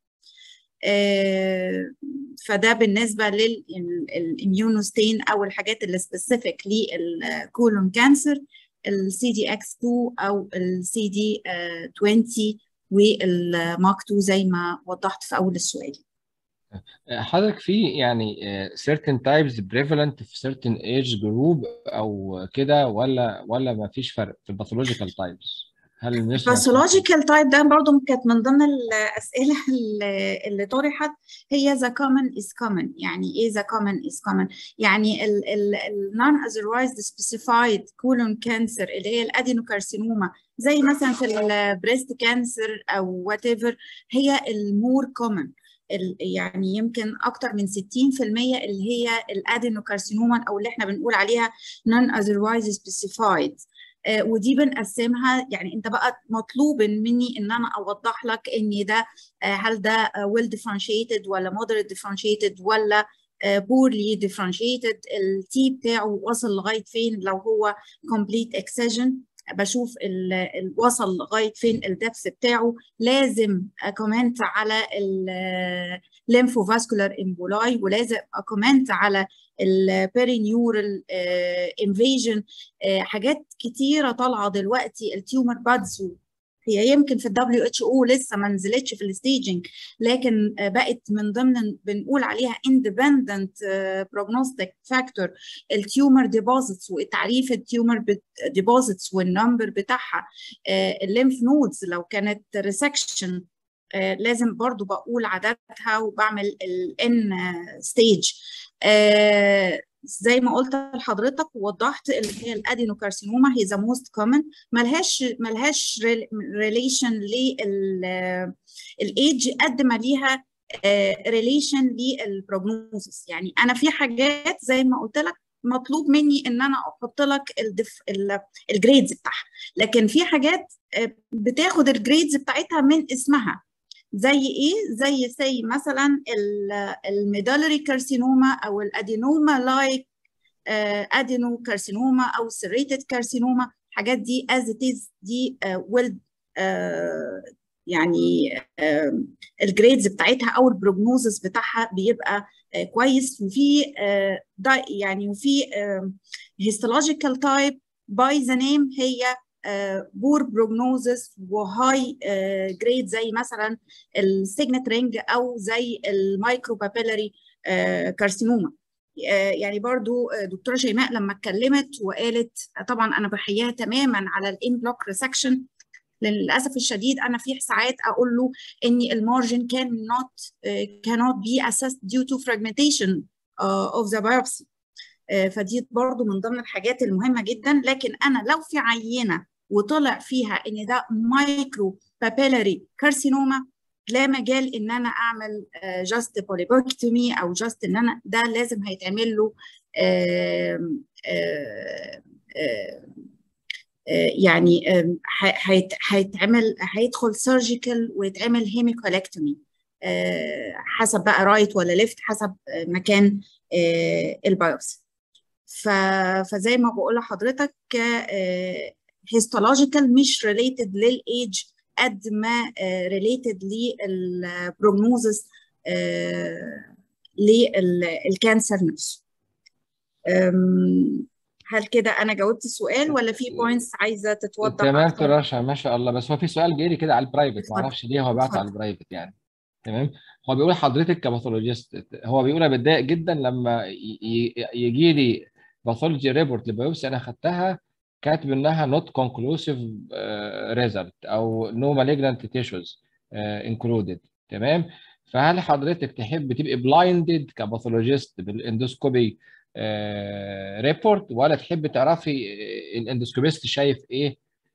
Speaker 3: فده بالنسبه للاميونوستين او الحاجات اللي سبيسيفيك للكولون كانسر السي دي اكس 2 او السي دي 20 والماك 2 زي ما وضحت في اول السؤال
Speaker 2: حضرتك في يعني certain types prevalent في certain age group او كده ولا ولا ما فيش فرق في الباثولوجيكال تايبس هل
Speaker 3: الباثولوجيكال تايب ده برضه كانت من ضمن الاسئله اللي طرحت هي the common is common يعني ايه the common is common يعني ال non otherwise specified colon cancer اللي هي الادينوكارسينوما زي مثلا في البريست كانسر او وات ايفر هي المور كومن يعني يمكن اكتر من 60% اللي هي الادينوكارسينوما او اللي احنا بنقول عليها non otherwise specified آه ودي بنقسمها يعني انت بقى مطلوب مني ان انا اوضح لك ان ده آه هل ده well differentiated ولا moderate differentiated ولا آه poorly differentiated التي بتاعه وصل لغايه فين لو هو complete excision بشوف وصل لغايه فين الدبس بتاعه لازم اكومنت على الليمفوفاسكولار امبولاي ولازم اكومنت على البيرينيورال انفيجن حاجات كتيره طالعه دلوقتي التيومر بادز هي يمكن في الدبليو اتش او لسه ما نزلتش في الستيجنج لكن بقت من ضمن بنقول عليها اندبندنت بروجنوستيك فاكتور التيومر ديبوزيتس وتعريف التيومر ديبوزيتس والنمبر بتاعها الليمف نودز لو كانت ريسكشن لازم برضو بقول عددها وبعمل الان ستيج زي ما قلت لحضرتك ووضحت اللي هي الادينوكارسينوما هي ذا موست كومن ملهاش ملهاش ريليشن للايدج قد ما ليها ريليشن للبروجنوزس يعني انا في حاجات زي ما قلت لك مطلوب مني ان انا احط لك الدف... الجريدز بتاعها لكن في حاجات بتاخد الجريدز بتاعتها من اسمها زي ايه زي سي مثلا الميدالري كارسينوما او الادينوما لايك ادينو كارسينوما او سيريتد كارسينوما الحاجات دي از ات از دي ويل يعني الجريدز بتاعتها او البروجنوزس بتاعها بيبقى كويس وفي يعني وفي هيستولوجيكال تايب باي ذا نيم هي بور بروجنوزس وهاي جريد زي مثلا السيجنت رينج او زي المايكرو بابيلاري كارسينوما يعني برضو دكتوره شيماء لما اتكلمت وقالت طبعا انا بحييها تماما على الان بلوك ريسكشن لان للاسف الشديد انا في ساعات اقول له ان المارجن كان not uh, cannot be assessed due to fragmentation uh, of the biopsy uh, فدي برضو من ضمن الحاجات المهمه جدا لكن انا لو في عينه وطلع فيها ان ده مايكرو بابيلاري كارسينوما لا مجال ان انا اعمل جاست بوليبوكتومي او جاست ان انا ده لازم هيتعمل له آم آم آم يعني هيتعمل هيدخل سيرجيكال ويتعمل هيميكولكتومي حسب بقى رايت ولا ليفت حسب مكان البايوبسي فزي ما بقول لحضرتك هيستولوجيكال مش ريليتد للايج قد ما ريليتد للبروجنوزس للكانسر نفسه هل كده انا جاوبت السؤال ولا في بوينتس عايزه تتوضح
Speaker 2: تمام رشا ما شاء الله بس هو في سؤال جاي لي كده على البرايفت ما اعرفش ليه هو بعت على البرايفت يعني تمام هو بيقول حضرتك كباثولوجيست هو بيقول انا بتضايق جدا لما يجي لي باثولوجي ريبورت لبيوبسي انا خدتها كاتب انها نوت كونكلوسيف ريزلت او نو مالجنانت تيشوز انكلودد تمام فهل حضرتك تحب تبقي بلايندد كباثولوجيست بالاندوسكوبي ريبورت ولا تحب تعرفي الاندوسكوبيست شايف ايه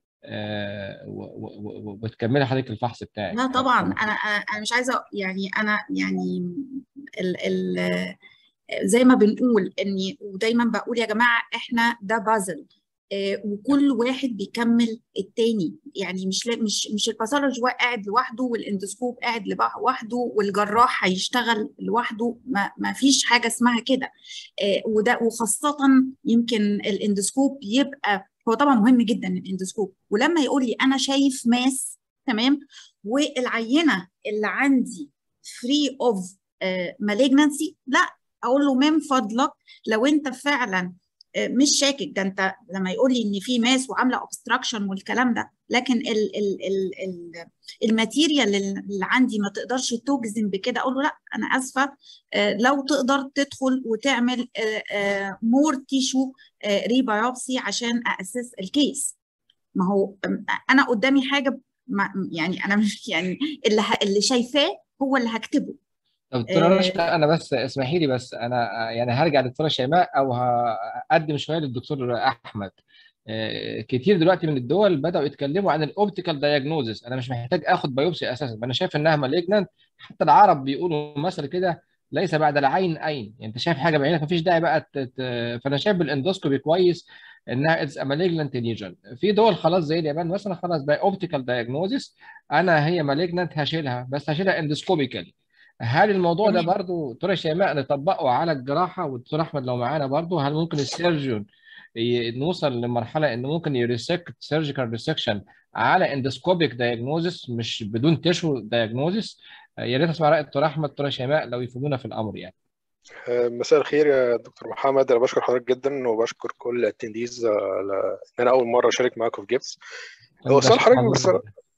Speaker 2: وتكملي حضرتك الفحص بتاعك
Speaker 3: لا طبعا انا انا مش عايزه يعني انا يعني ال ال زي ما بنقول اني ودايما بقول يا جماعه احنا ده بازل وكل واحد بيكمل التاني يعني مش مش مش الباثولوجي قاعد لوحده والاندوسكوب قاعد لوحده والجراح هيشتغل لوحده ما, ما فيش حاجه اسمها كده وده وخاصه يمكن الاندوسكوب يبقى هو طبعا مهم جدا الاندوسكوب ولما يقول لي انا شايف ماس تمام والعينه اللي عندي فري اوف مالجنسي لا اقول له من فضلك لو انت فعلا مش شاكك ده انت لما يقول لي ان في ماس وعامله اوبستراكشن والكلام ده لكن ال ال ال ال الماتيريال اللي عندي ما تقدرش تجزم بكده اقول له لا انا اسفه لو تقدر تدخل وتعمل مور تيشو ريبايوبسي عشان اسس الكيس ما هو انا قدامي حاجه يعني انا مش يعني اللي اللي شايفاه هو اللي هكتبه
Speaker 2: طب دكتوره رشا انا بس اسمحي لي بس انا يعني هرجع للدكتوره شيماء او هقدم شويه للدكتور احمد كتير دلوقتي من الدول بداوا يتكلموا عن الاوبتيكال دايجنوزس انا مش محتاج اخد بايوبسي اساسا انا شايف انها مالجنانت حتى العرب بيقولوا مثل كده ليس بعد العين عين يعني انت شايف حاجه بعينك مفيش داعي بقى تت... فانا شايف بالاندوسكوبي كويس انها اتس مالجنانت ليجن في دول خلاص زي اليابان مثلا خلاص بقى اوبتيكال دايجنوزس انا هي مالجنانت هشيلها بس هشيلها اندوسكوبيكالي هل الموضوع ده برضو دكتوره شيماء نطبقه على الجراحه والدكتور احمد لو معانا برضو هل ممكن السيرجون نوصل لمرحله انه ممكن يريسكت سيرجيكال ريسكشن على اندوسكوبيك دايجنوزس مش بدون تيشو دايجنوزس يا ريت اسمع راي الدكتور احمد الدكتوره شيماء لو يفيدونا في الامر يعني
Speaker 5: مساء الخير يا دكتور محمد انا بشكر حضرتك جدا وبشكر كل الاتنديز على ان انا اول مره اشارك معاكم في جيبس هو سؤال حضرتك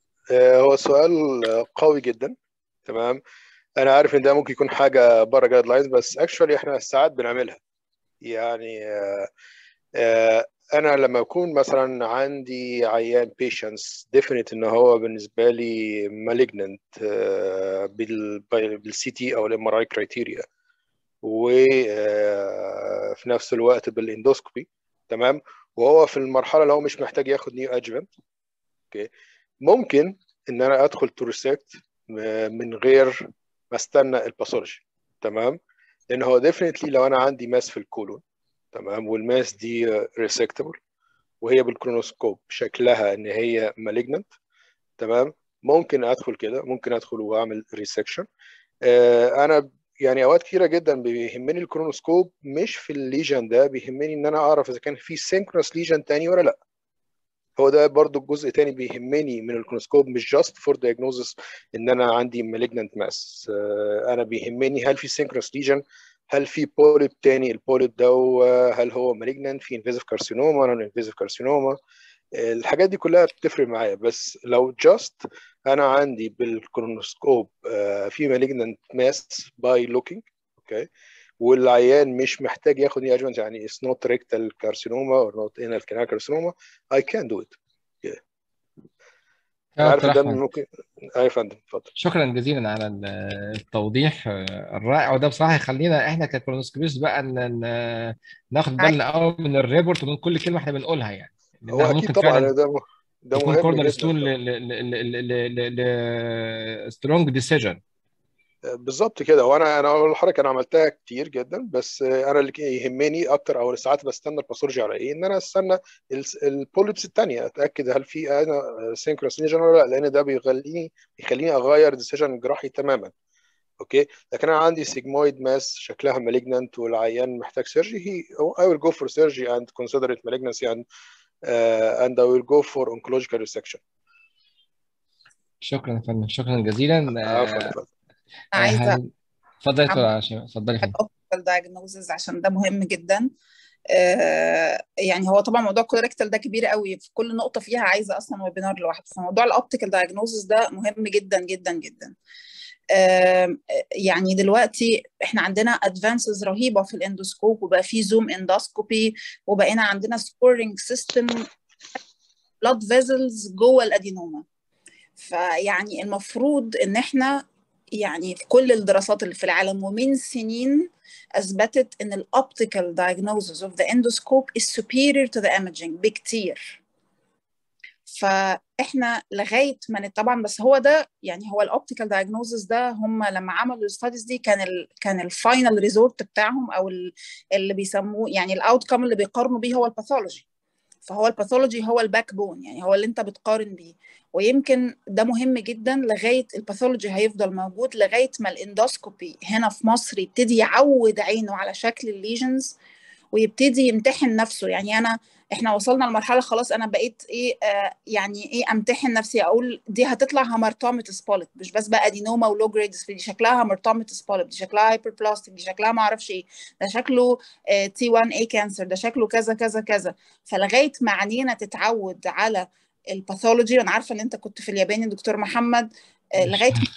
Speaker 5: هو سؤال قوي جدا تمام انا عارف ان ده ممكن يكون حاجه بره جايد لاينز بس اكشولي احنا ساعات بنعملها يعني آآ آآ انا لما اكون مثلا عندي عيان بيشنس ديفينيت ان هو بالنسبه لي مالجننت بالسي تي او الام ار اي كرايتيريا وفي نفس الوقت بالاندوسكوبي تمام وهو في المرحله اللي هو مش محتاج ياخد نيو ادجمنت اوكي ممكن ان انا ادخل تو ريسكت من غير ما استنى الباثولوجي تمام لان هو ديفينتلي لو انا عندي ماس في الكولون تمام والماس دي ريسكتبل وهي بالكرونوسكوب شكلها ان هي مالجننت تمام ممكن ادخل كده ممكن ادخل واعمل ريسكشن آه انا يعني اوقات كتيره جدا بيهمني الكرونوسكوب مش في الليجن ده بيهمني ان انا اعرف اذا كان في سينكرونس ليجن تاني ولا لا هو ده برضو الجزء تاني بيهمني من الكرونوسكوب مش جاست فور diagnosis ان انا عندي malignant ماس انا بيهمني هل في synchronous ليجن هل في بوليب تاني البوليب ده هل هو malignant في invasive carcinoma ولا invasive carcinoma الحاجات دي كلها بتفرق معايا بس لو جاست انا عندي بالكرونوسكوب في malignant mass by looking اوكي والعيان مش محتاج ياخد ني ادجمنت يعني it's not rectal carcinoma or not anal canal carcinoma I can do it yeah. انا عارف
Speaker 2: دكتور
Speaker 5: ده
Speaker 2: احمد
Speaker 5: ممكن ايوه يا فندم اتفضل
Speaker 2: شكرا جزيلا على ال- التوضيح آه، الرائع وده بصراحه يخلينا احنا ككولونوسكوبيست بقى ن- ن- ناخد بالنا قوي من الريبورت ومن كل كلمه احنا بنقولها يعني
Speaker 5: هو
Speaker 2: لانها
Speaker 5: اكيد
Speaker 2: ممكن
Speaker 5: طبعا
Speaker 2: فعلا
Speaker 5: ده م- ده
Speaker 2: تكون
Speaker 5: مهم
Speaker 2: كورنر
Speaker 5: جدا
Speaker 2: ستون
Speaker 5: طبعا
Speaker 2: ل سترونج ديسيجن
Speaker 5: بالظبط كده وانا انا اقول لحضرتك انا عملتها كتير جدا بس انا اللي يهمني اكتر او ساعات بستنى الباثولوجي على ايه ان انا استنى البوليبس الثانيه اتاكد هل في انا سينكروس ليجن ولا لا لان ده بيخليني بيخليني اغير ديسيجن جراحي تماما اوكي لكن انا عندي سيجمويد ماس شكلها مالجنانت والعيان محتاج سيرجي هي I will go for surgery and consider it malignancy and uh, and I will go for oncological resection
Speaker 2: شكرا يا فندم شكرا جزيلا
Speaker 5: عفوا يا
Speaker 2: آه،
Speaker 5: فندم
Speaker 4: انا عايزه
Speaker 2: هل- اتفضلي يا دكتور عشان اتفضلي يا فندم
Speaker 4: الاوبتيكال دايجنوزز عشان ده مهم جدا آه، يعني هو طبعا موضوع كولوريكتال ده كبير قوي في كل نقطه فيها عايزه اصلا ويبينار لوحده فموضوع الاوبتيكال دايجنوزز ده مهم جدا جدا جدا آم، يعني دلوقتي احنا عندنا ادفانسز رهيبه في الاندوسكوب وبقى في زوم اندوسكوبي وبقينا عندنا سكورينج سيستم بلاد فيزلز جوه الادينوما فيعني المفروض ان احنا يعني في كل الدراسات اللي في العالم ومن سنين اثبتت ان الاوبتيكال diagnosis of the endoscope is superior to the imaging بكتير فاحنا لغايه ما نت- طبعا بس هو ده يعني هو الاوبتيكال diagnosis ده هم لما عملوا الستاديز دي كان ال كان الفاينل ريزورت بتاعهم او ال- اللي بيسموه يعني الاوت كم اللي بيقارنوا بيه هو الباثولوجي فهو الباثولوجي هو الباك بون يعني هو اللي انت بتقارن بيه ويمكن ده مهم جدا لغايه الباثولوجي هيفضل موجود لغايه ما الاندوسكوبي هنا في مصر يبتدي يعود عينه على شكل الليجنز ويبتدي يمتحن نفسه يعني انا احنا وصلنا لمرحله خلاص انا بقيت ايه آه يعني ايه امتحن نفسي اقول دي هتطلع هامرتوميتس بوليب مش بس بقى ادينوما ولو جريدز دي شكلها هامرتوميتس بوليب دي شكلها هايبربلاستيك دي شكلها ما اعرفش ايه ده شكله تي 1 اي كانسر ده شكله كذا كذا كذا فلغايه ما عينينا تتعود على الباثولوجي وانا عارفه ان انت كنت في اليابان يا دكتور محمد آه لغايه ما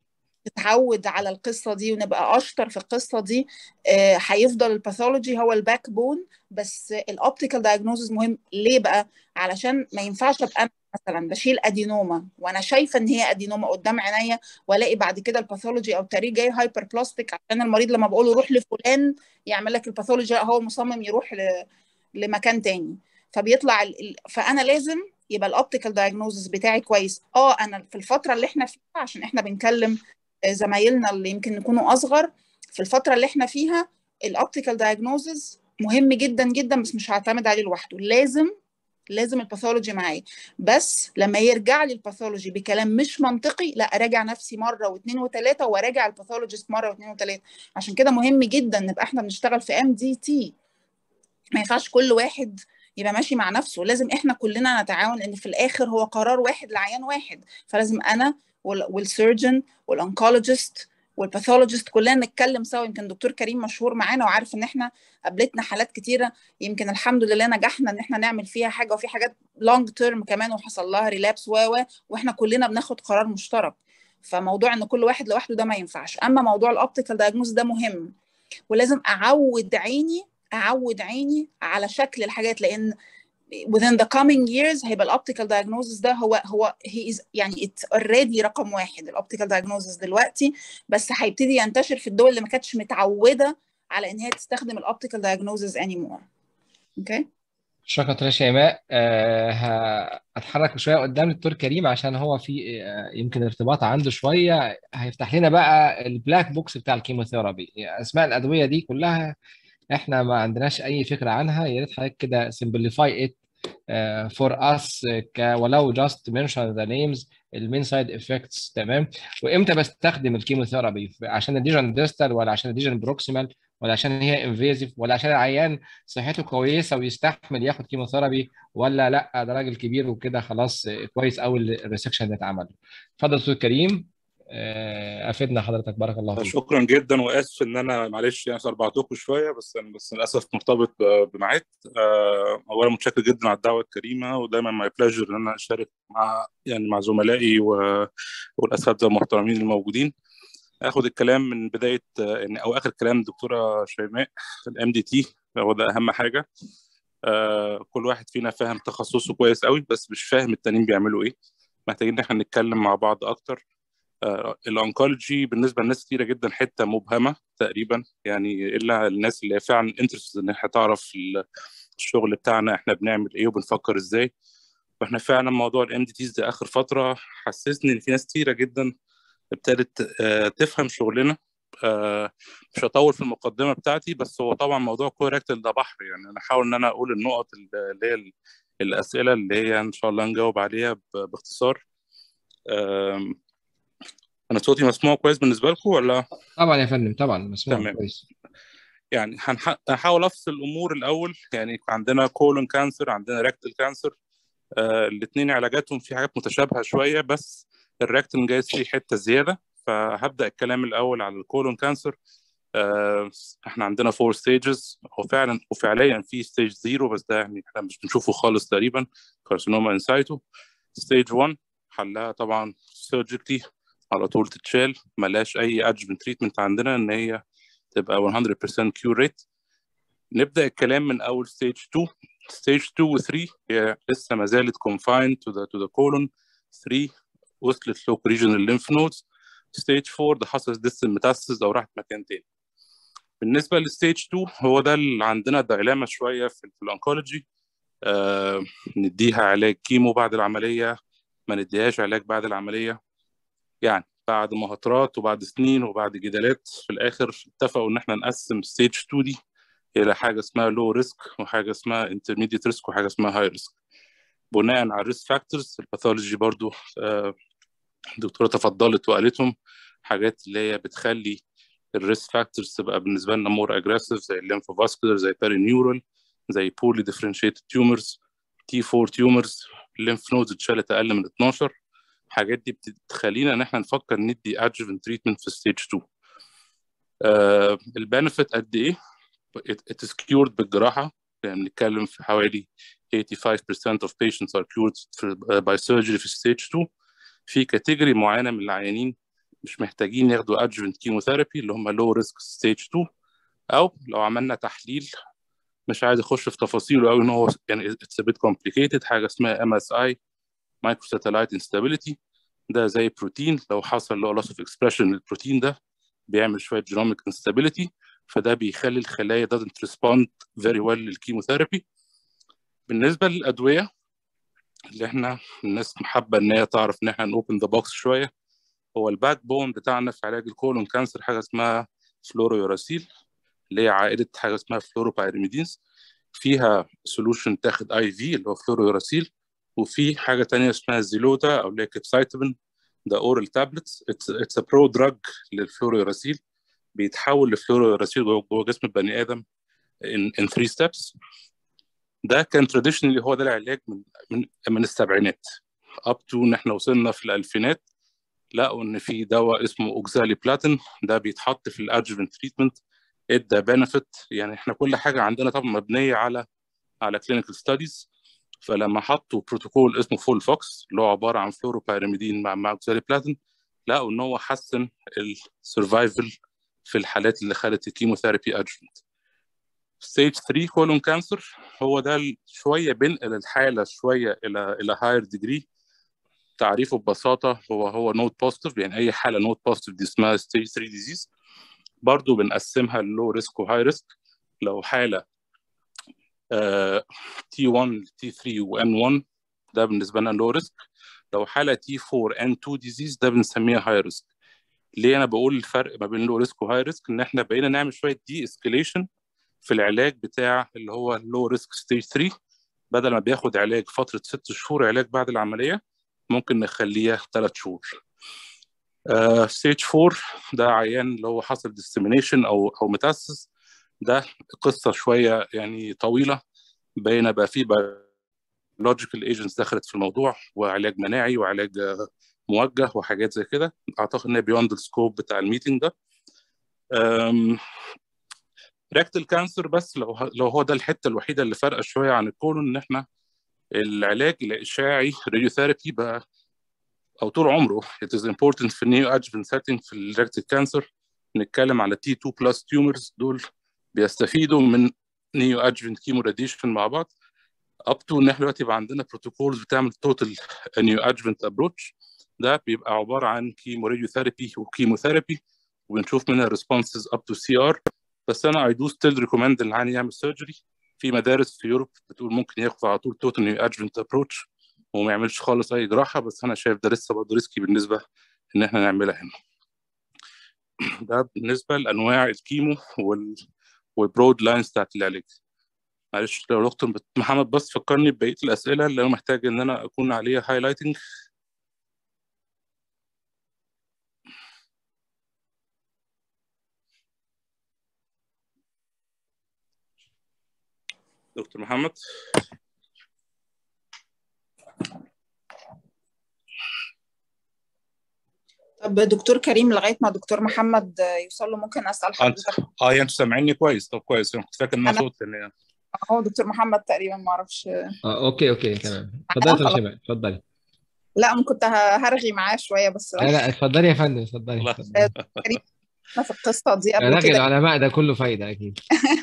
Speaker 4: تتعود على القصه دي ونبقى اشطر في القصه دي آه، هيفضل الباثولوجي هو الباك بون بس الاوبتيكال دايجنوزز مهم ليه بقى علشان ما ينفعش ابقى أنا مثلا بشيل ادينوما وانا شايفه ان هي ادينوما قدام عينيا والاقي بعد كده الباثولوجي او التاريخ جاي هايبر بلاستيك عشان المريض لما بقول له روح لفلان يعمل لك الباثولوجي لا، هو مصمم يروح ل... لمكان تاني فبيطلع ال... ال- فانا لازم يبقى الاوبتيكال دايجنوزز بتاعي كويس اه انا في الفتره اللي احنا فيها عشان احنا بنكلم زمايلنا اللي يمكن يكونوا اصغر في الفتره اللي احنا فيها الاوبتيكال دايجنوزز مهم جدا جدا بس مش هعتمد عليه لوحده لازم لازم الباثولوجي معايا بس لما يرجع لي الباثولوجي بكلام مش منطقي لا اراجع نفسي مره واثنين وثلاثه وراجع الباثولوجيست مره واثنين وثلاثه عشان كده مهم جدا نبقى احنا بنشتغل في ام دي تي ما ينفعش كل واحد يبقى ماشي مع نفسه لازم احنا كلنا نتعاون ان في الاخر هو قرار واحد لعيان واحد فلازم انا والسيرجن والانكولوجيست والباثولوجيست كلنا نتكلم سوا يمكن دكتور كريم مشهور معانا وعارف ان احنا قابلتنا حالات كتيره يمكن الحمد لله نجحنا ان احنا نعمل فيها حاجه وفي حاجات لونج تيرم كمان وحصل لها ريلابس و و واحنا كلنا بناخد قرار مشترك فموضوع ان كل واحد لوحده ده ما ينفعش اما موضوع الاوبتيكال دايجنوز ده مهم ولازم اعود عيني اعود عيني على شكل الحاجات لان within the coming years هيبقى الاوبتيكال diagnosis ده هو هو he is يعني it's already رقم واحد الاوبتيكال diagnosis دلوقتي بس هيبتدي ينتشر في الدول اللي ما كانتش متعوده على ان هي تستخدم الاوبتيكال diagnosis anymore اوكي okay?
Speaker 2: شكرا دكتور شيماء أه هتحرك شويه قدام الدكتور كريم عشان هو في آه، يمكن ارتباط عنده شويه هيفتح لنا بقى البلاك بوكس بتاع الكيموثيرابي اسماء الادويه دي كلها احنا ما عندناش اي فكره عنها يا ريت حضرتك كده simplify it فور اس ولو just mention the names المين سايد افكتس تمام وامتى بستخدم الكيموثيرابي عشان الديجن ديستال ولا عشان الديجن بروكسيمال ولا عشان هي انفيزيف ولا عشان العيان صحته كويسه ويستحمل ياخد كيموثيرابي ولا لا ده راجل كبير وكده خلاص كويس قوي الريسكشن اللي اتعمل اتفضل دكتور كريم آه، افدنا حضرتك بارك الله فيك
Speaker 6: شكرا جدا واسف ان انا معلش يعني سربعتكم شويه بس بس للاسف مرتبط ب- بميعاد آه، اولا متشكر جدا على الدعوه الكريمه ودايما ماي بلاجر ان انا اشارك مع يعني مع زملائي و- والاساتذه المحترمين الموجودين اخد الكلام من بدايه آه، إن- او اخر كلام الدكتوره شيماء الام دي تي هو ده اهم حاجه آه، كل واحد فينا فاهم تخصصه كويس قوي بس مش فاهم التانيين بيعملوا ايه محتاجين ان احنا نتكلم مع بعض اكتر آه الانكولوجي بالنسبه لناس كتيره جدا حته مبهمه تقريبا يعني الا الناس اللي فعلا انترستد ان احنا تعرف الشغل بتاعنا احنا بنعمل ايه وبنفكر ازاي واحنا فعلا موضوع الام دي تيز ده اخر فتره حسسني ان في ناس كتيره جدا ابتدت آه تفهم شغلنا آه مش هطول في المقدمه بتاعتي بس هو طبعا موضوع كوركتل ده بحر يعني انا هحاول ان انا اقول النقط اللي هي الاسئله اللي هي ان شاء الله نجاوب عليها باختصار انا صوتي مسموع كويس بالنسبه لكم ولا
Speaker 2: طبعا يا فندم طبعا مسموع
Speaker 6: تمام.
Speaker 2: كويس
Speaker 6: يعني هنحاول افصل الامور الاول يعني عندنا كولون كانسر عندنا ريكتال كانسر آه الاثنين علاجاتهم في حاجات متشابهه شويه بس الريكتال جايز فيه حته زياده فهبدا الكلام الاول على الكولون كانسر آه احنا عندنا فور ستيجز هو فعلا وفعليا في ستيج زيرو بس ده يعني احنا مش بنشوفه خالص تقريبا كارسينوما انسايتو ستيج 1 حلها طبعا سيرجيكلي على طول تتشال ملاش اي ادجمنت تريتمنت عندنا ان هي تبقى 100% كيور ريت نبدا الكلام من اول ستيج 2 ستيج 2 و 3 هي لسه ما زالت confined to the to the colon 3 وصلت لوك ريجنال ليمف نودز ستيج 4 ده حصل ديستال ميتاستس او راحت مكان تاني بالنسبه للستيج 2 هو ده اللي عندنا دايلاما شويه في, في الانكولوجي آه نديها علاج كيمو بعد العمليه ما نديهاش علاج بعد العمليه يعني بعد مهاترات وبعد سنين وبعد جدالات في الاخر اتفقوا ان احنا نقسم ستيج 2 دي الى حاجه اسمها لو ريسك وحاجه اسمها انترميديت ريسك وحاجه اسمها هاي ريسك بناء على الريسك فاكتورز الباثولوجي برضو الدكتوره تفضلت وقالتهم حاجات اللي هي بتخلي الريسك فاكتورز تبقى بالنسبه لنا مور اجريسيف زي الليمفوفاسكولار زي بيرينيورال زي بولي ديفرنشيتد تيومرز تي 4 تيومرز الليمف نودز اتشالت اقل من 12 الحاجات دي بتخلينا ان احنا نفكر ندي adjuvant تريتمنت في ستيج 2 آه البنفيت قد ايه؟ it is cured بالجراحه يعني بنتكلم في حوالي 85% of patients are cured by surgery في stage 2 في كاتيجوري معينه من العيانين مش محتاجين ياخدوا adjuvant chemotherapy اللي هم low risk stage 2 او لو عملنا تحليل مش عايز اخش في تفاصيله قوي ان هو يعني it's a bit complicated حاجه اسمها MSI microsatellite instability ده زي بروتين لو حصل له loss of expression للبروتين ده بيعمل شويه genomic instability فده بيخلي الخلايا doesn't respond very well للكيموثيرابي بالنسبه للادويه اللي احنا الناس حابه ان هي تعرف ان احنا نوبن ذا بوكس شويه هو الباك بون بتاعنا في علاج الكولون كانسر حاجه اسمها فلورويوراسيل اللي هي عائله حاجه اسمها فلوروبايرميدينز فيها سولوشن تاخد اي في اللي هو فلورويوراسيل وفي حاجه تانية اسمها زيلوتا او اللي هي كيبسايتبن ده اورال تابلتس اتس ا برو دراج للفلورويوراسيل بيتحول لفلورويوراسيل جوه جسم البني ادم in, in three steps ده كان تراديشنالي هو ده العلاج من من من السبعينات اب تو ان احنا وصلنا في الالفينات لقوا ان في دواء اسمه اوكزالي بلاتين ده بيتحط في الادجuvant تريتمنت ادى بنفيت يعني احنا كل حاجه عندنا طبعا مبنيه على على كلينيكال ستاديز فلما حطوا بروتوكول اسمه فول فوكس اللي هو عباره عن فلوروبيراميدين مع مع اوكزالي بلاتين لقوا ان هو حسن السرفايفل في الحالات اللي خدت الكيموثيرابي ادجuvant ستيج 3 كولون كانسر هو ده شويه بينقل الحاله شويه الى الى هاير ديجري تعريفه ببساطه هو هو نوت بوزيتيف يعني اي حاله نوت بوزيتيف دي اسمها ستيج 3 ديزيز برضه بنقسمها لو ريسك وهاي ريسك لو حاله تي 1 تي 3 وان 1 ده بالنسبه لنا لو ريسك لو حاله تي 4 ان 2 ديزيز ده بنسميها هاي ريسك ليه انا بقول الفرق ما بين لو ريسك وهاي ريسك ان احنا بقينا نعمل شويه دي اسكيليشن في العلاج بتاع اللي هو اللو ريسك ستيج 3 بدل ما بياخد علاج فتره ست شهور علاج بعد العمليه ممكن نخليها ثلاث شهور ستيج uh, 4 ده عيان اللي هو حصل ديستمينيشن او او ميتاسيس ده قصه شويه يعني طويله بين بقى في بيولوجيكال ايجنتس دخلت في الموضوع وعلاج مناعي وعلاج موجه وحاجات زي كده اعتقد ان بيوند السكوب بتاع الميتنج ده ريكتال كانسر بس لو لو هو ده الحته الوحيده اللي فارقه شويه عن الكولون ان احنا العلاج الاشعاعي راديوثيرابي بقى او طول عمره it is important في النيو ادجفنت سيتنج في الريكتال كانسر نتكلم على تي 2 بلس تيومرز دول بيستفيدوا من نيو ادجفنت كيمو راديشن مع بعض اب تو ان احنا دلوقتي يبقى عندنا بروتوكولز بتعمل توتال نيو ادجمنت ابروتش ده بيبقى عباره عن كيمو راديو ثيرابي وكيموثيرابي وبنشوف منها ريسبونسز اب تو سي ار بس انا اي دو ستيل ريكومند ان العيان يعمل سيرجري في مدارس في يوروب بتقول ممكن ياخد على طول توتال نيو ادجمنت ابروتش وما يعملش خالص اي جراحه بس انا شايف ده لسه برضه ريسكي بالنسبه ان احنا نعملها هنا ده بالنسبه لانواع الكيمو وال والبرود لاينز بتاعت العلاج معلش لو دكتور محمد بس فكرني ببقيه الاسئله اللي انا محتاج ان انا اكون عليها هايلايتنج دكتور محمد
Speaker 4: طب دكتور كريم لغايه ما دكتور محمد يوصل له ممكن اسال
Speaker 6: انت
Speaker 4: حضرتك
Speaker 6: اه يعني انتوا سامعيني كويس طب كويس انا كنت فاكر انها
Speaker 4: أنا-
Speaker 6: صوت لان
Speaker 4: هو دكتور محمد تقريبا ما اعرفش
Speaker 2: اه اوكي اوكي تمام اتفضلي يا
Speaker 4: خلاص.
Speaker 2: شباب اتفضلي
Speaker 4: لا أنا كنت ه- هرغي معاه شويه بس
Speaker 2: لا لا اتفضلي يا فندم اتفضلي
Speaker 6: الله.
Speaker 2: اتفضلي.
Speaker 4: احنا في القصه دي قبل
Speaker 2: رغي
Speaker 4: كده
Speaker 2: العلماء ده كله فايدة أكيد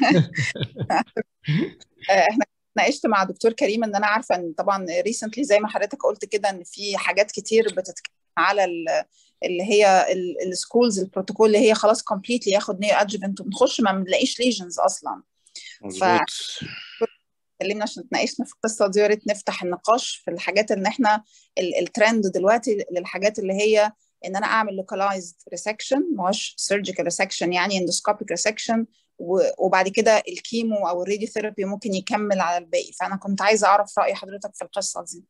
Speaker 4: آه، احنا ناقشت مع دكتور كريم ان انا عارفه ان طبعا ريسنتلي زي ما حضرتك قلت كده ان في حاجات كتير بتتكلم على ال- اللي هي السكولز البروتوكول اللي هي خلاص كومبليتلي ياخد نيو ادجفنت وبنخش ما بنلاقيش ليجنز اصلا
Speaker 6: مظبوط
Speaker 4: اتكلمنا عشان اتناقشنا في القصه دي يا ريت نفتح النقاش في الحاجات ان احنا ال- الترند دلوقتي للحاجات اللي هي ان انا اعمل لوكالايزد ريسكشن مش سيرجيكال ريسكشن يعني اندوسكوبيك ريسكشن وبعد كده الكيمو او الراديو ثيرابي ممكن يكمل على الباقي فانا كنت عايزه اعرف راي حضرتك في القصه دي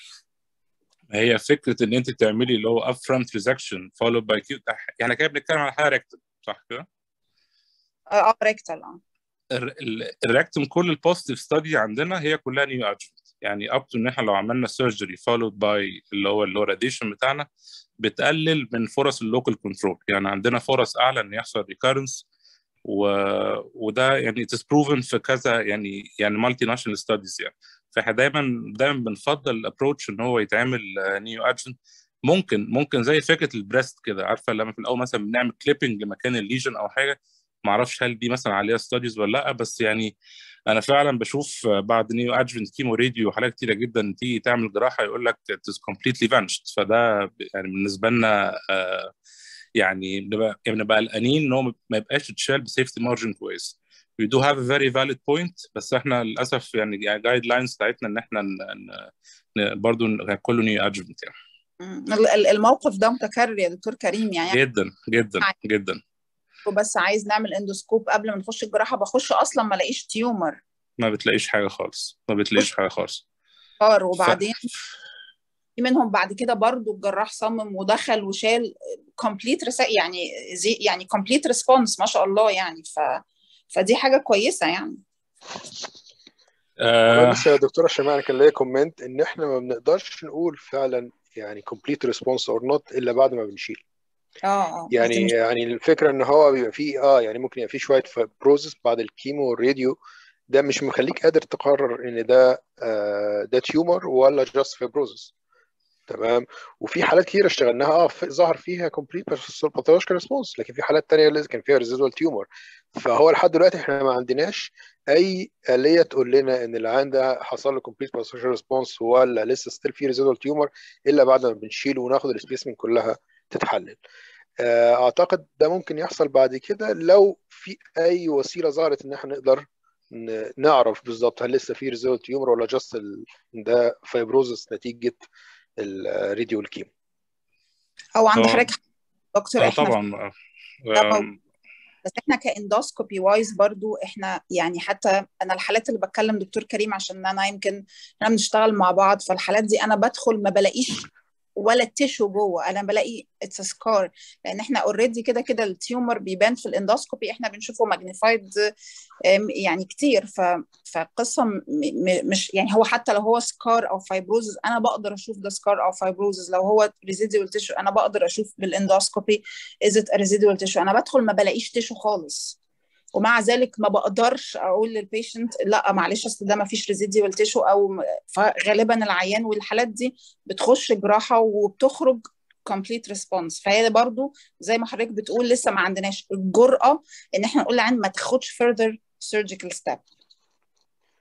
Speaker 6: هي فكره ان انت تعملي اللي هو اب فرونت ريزكشن فولو باي كيو يعني كده بنتكلم على حاجه ريكتم صح كده؟
Speaker 4: اه ريكتال اه
Speaker 6: الريكتم كل البوزيتيف ستادي عندنا هي كلها نيو ادجمنت يعني اب تو ان احنا لو عملنا سيرجري فولود باي اللي هو اللي هو راديشن بتاعنا بتقلل من فرص اللوكال كنترول يعني عندنا فرص اعلى ان يحصل ريكارنس و... وده يعني اتس بروفن في كذا يعني يعني مالتي ناشونال ستاديز يعني فاحنا دايما دايما بنفضل الابروتش ان هو يتعمل نيو ادجنت ممكن ممكن زي فكره البريست كده عارفه لما في الاول مثلا بنعمل كليبنج لمكان الليجن او حاجه ما اعرفش هل دي مثلا عليها ستاديز ولا لا بس يعني انا فعلا بشوف بعد نيو ادجنت كيمو راديو وحالات كتيره جدا تيجي تعمل جراحه يقول لك اتس كومبليتلي فانشد فده يعني بالنسبه لنا آه يعني بنبقى يعني بنبقى قلقانين ان هو ما يبقاش اتشال بسيفتي مارجن كويس. We do have a very valid point بس احنا للاسف يعني جايد لاينز بتاعتنا ان احنا برضه كله نيو ادجمنت يعني.
Speaker 4: الموقف ده متكرر يا دكتور كريم يعني
Speaker 6: جدا جدا جدا
Speaker 4: بس عايز نعمل اندوسكوب قبل ما نخش الجراحه بخش اصلا ما الاقيش تيومر
Speaker 6: ما بتلاقيش حاجه خالص ما بتلاقيش حاجه خالص
Speaker 4: وبعدين في منهم بعد كده برضو الجراح صمم ودخل وشال كومبليت يعني زي يعني كومبليت ريسبونس ما شاء الله يعني ف فدي حاجه كويسه يعني
Speaker 5: آه بس يا دكتوره شماعه انا كان ليا كومنت ان احنا ما بنقدرش نقول فعلا يعني كومبليت ريسبونس اور نوت الا بعد ما بنشيل
Speaker 4: اه
Speaker 5: يعني
Speaker 4: مش...
Speaker 5: يعني الفكره ان هو بيبقى فيه اه يعني ممكن يبقى فيه شويه بروسس بعد الكيمو والراديو ده مش مخليك قادر تقرر ان ده آه ده تيومر ولا جاست فيبروزس تمام وفي حالات كتير اشتغلناها اه ظهر فيها كومبليت باثولوجيكال ريسبونس لكن في حالات تانية اللي كان فيها ريزيدوال تيومر فهو لحد دلوقتي احنا ما عندناش اي اليه تقول لنا ان العيان ده حصل له كومبليت باثولوجيكال ريسبونس ولا لسه ستيل في ريزيدوال تيومر الا بعد ما بنشيله وناخد السبيسمن كلها تتحلل اعتقد ده ممكن يحصل بعد كده لو في اي وسيله ظهرت ان احنا نقدر نعرف بالظبط هل لسه في ريزيدوال تيومر ولا جاست ال... ده فايبروزس نتيجه الراديو والكيمو
Speaker 4: او عند حضرتك دكتور
Speaker 6: اه طبعا
Speaker 4: بس احنا كاندوسكوبي وايز برضو احنا يعني حتى انا الحالات اللي بتكلم دكتور كريم عشان انا يمكن احنا بنشتغل مع بعض فالحالات دي انا بدخل ما بلاقيش ولا التيشو جوه انا بلاقي اتس سكار لان احنا اوريدي كده كده التيومر بيبان في الاندوسكوبي احنا بنشوفه ماجنيفايد يعني كتير ف فالقصه مش يعني هو حتى لو هو سكار او فايبروزز انا بقدر اشوف ده سكار او فايبروزز لو هو ريزيدوال تيشو انا بقدر اشوف بالاندوسكوبي از ات ريزيدوال تيشو انا بدخل ما بلاقيش تيشو خالص ومع ذلك ما بقدرش اقول للبيشنت لا معلش اصل ده ما فيش ريزيديوال تيشو او فغالبا العيان والحالات دي بتخش جراحه وبتخرج كومبليت ريسبونس فهي برضو زي ما حضرتك بتقول لسه ما عندناش الجرأه ان احنا نقول للعيان ما تاخدش further surgical step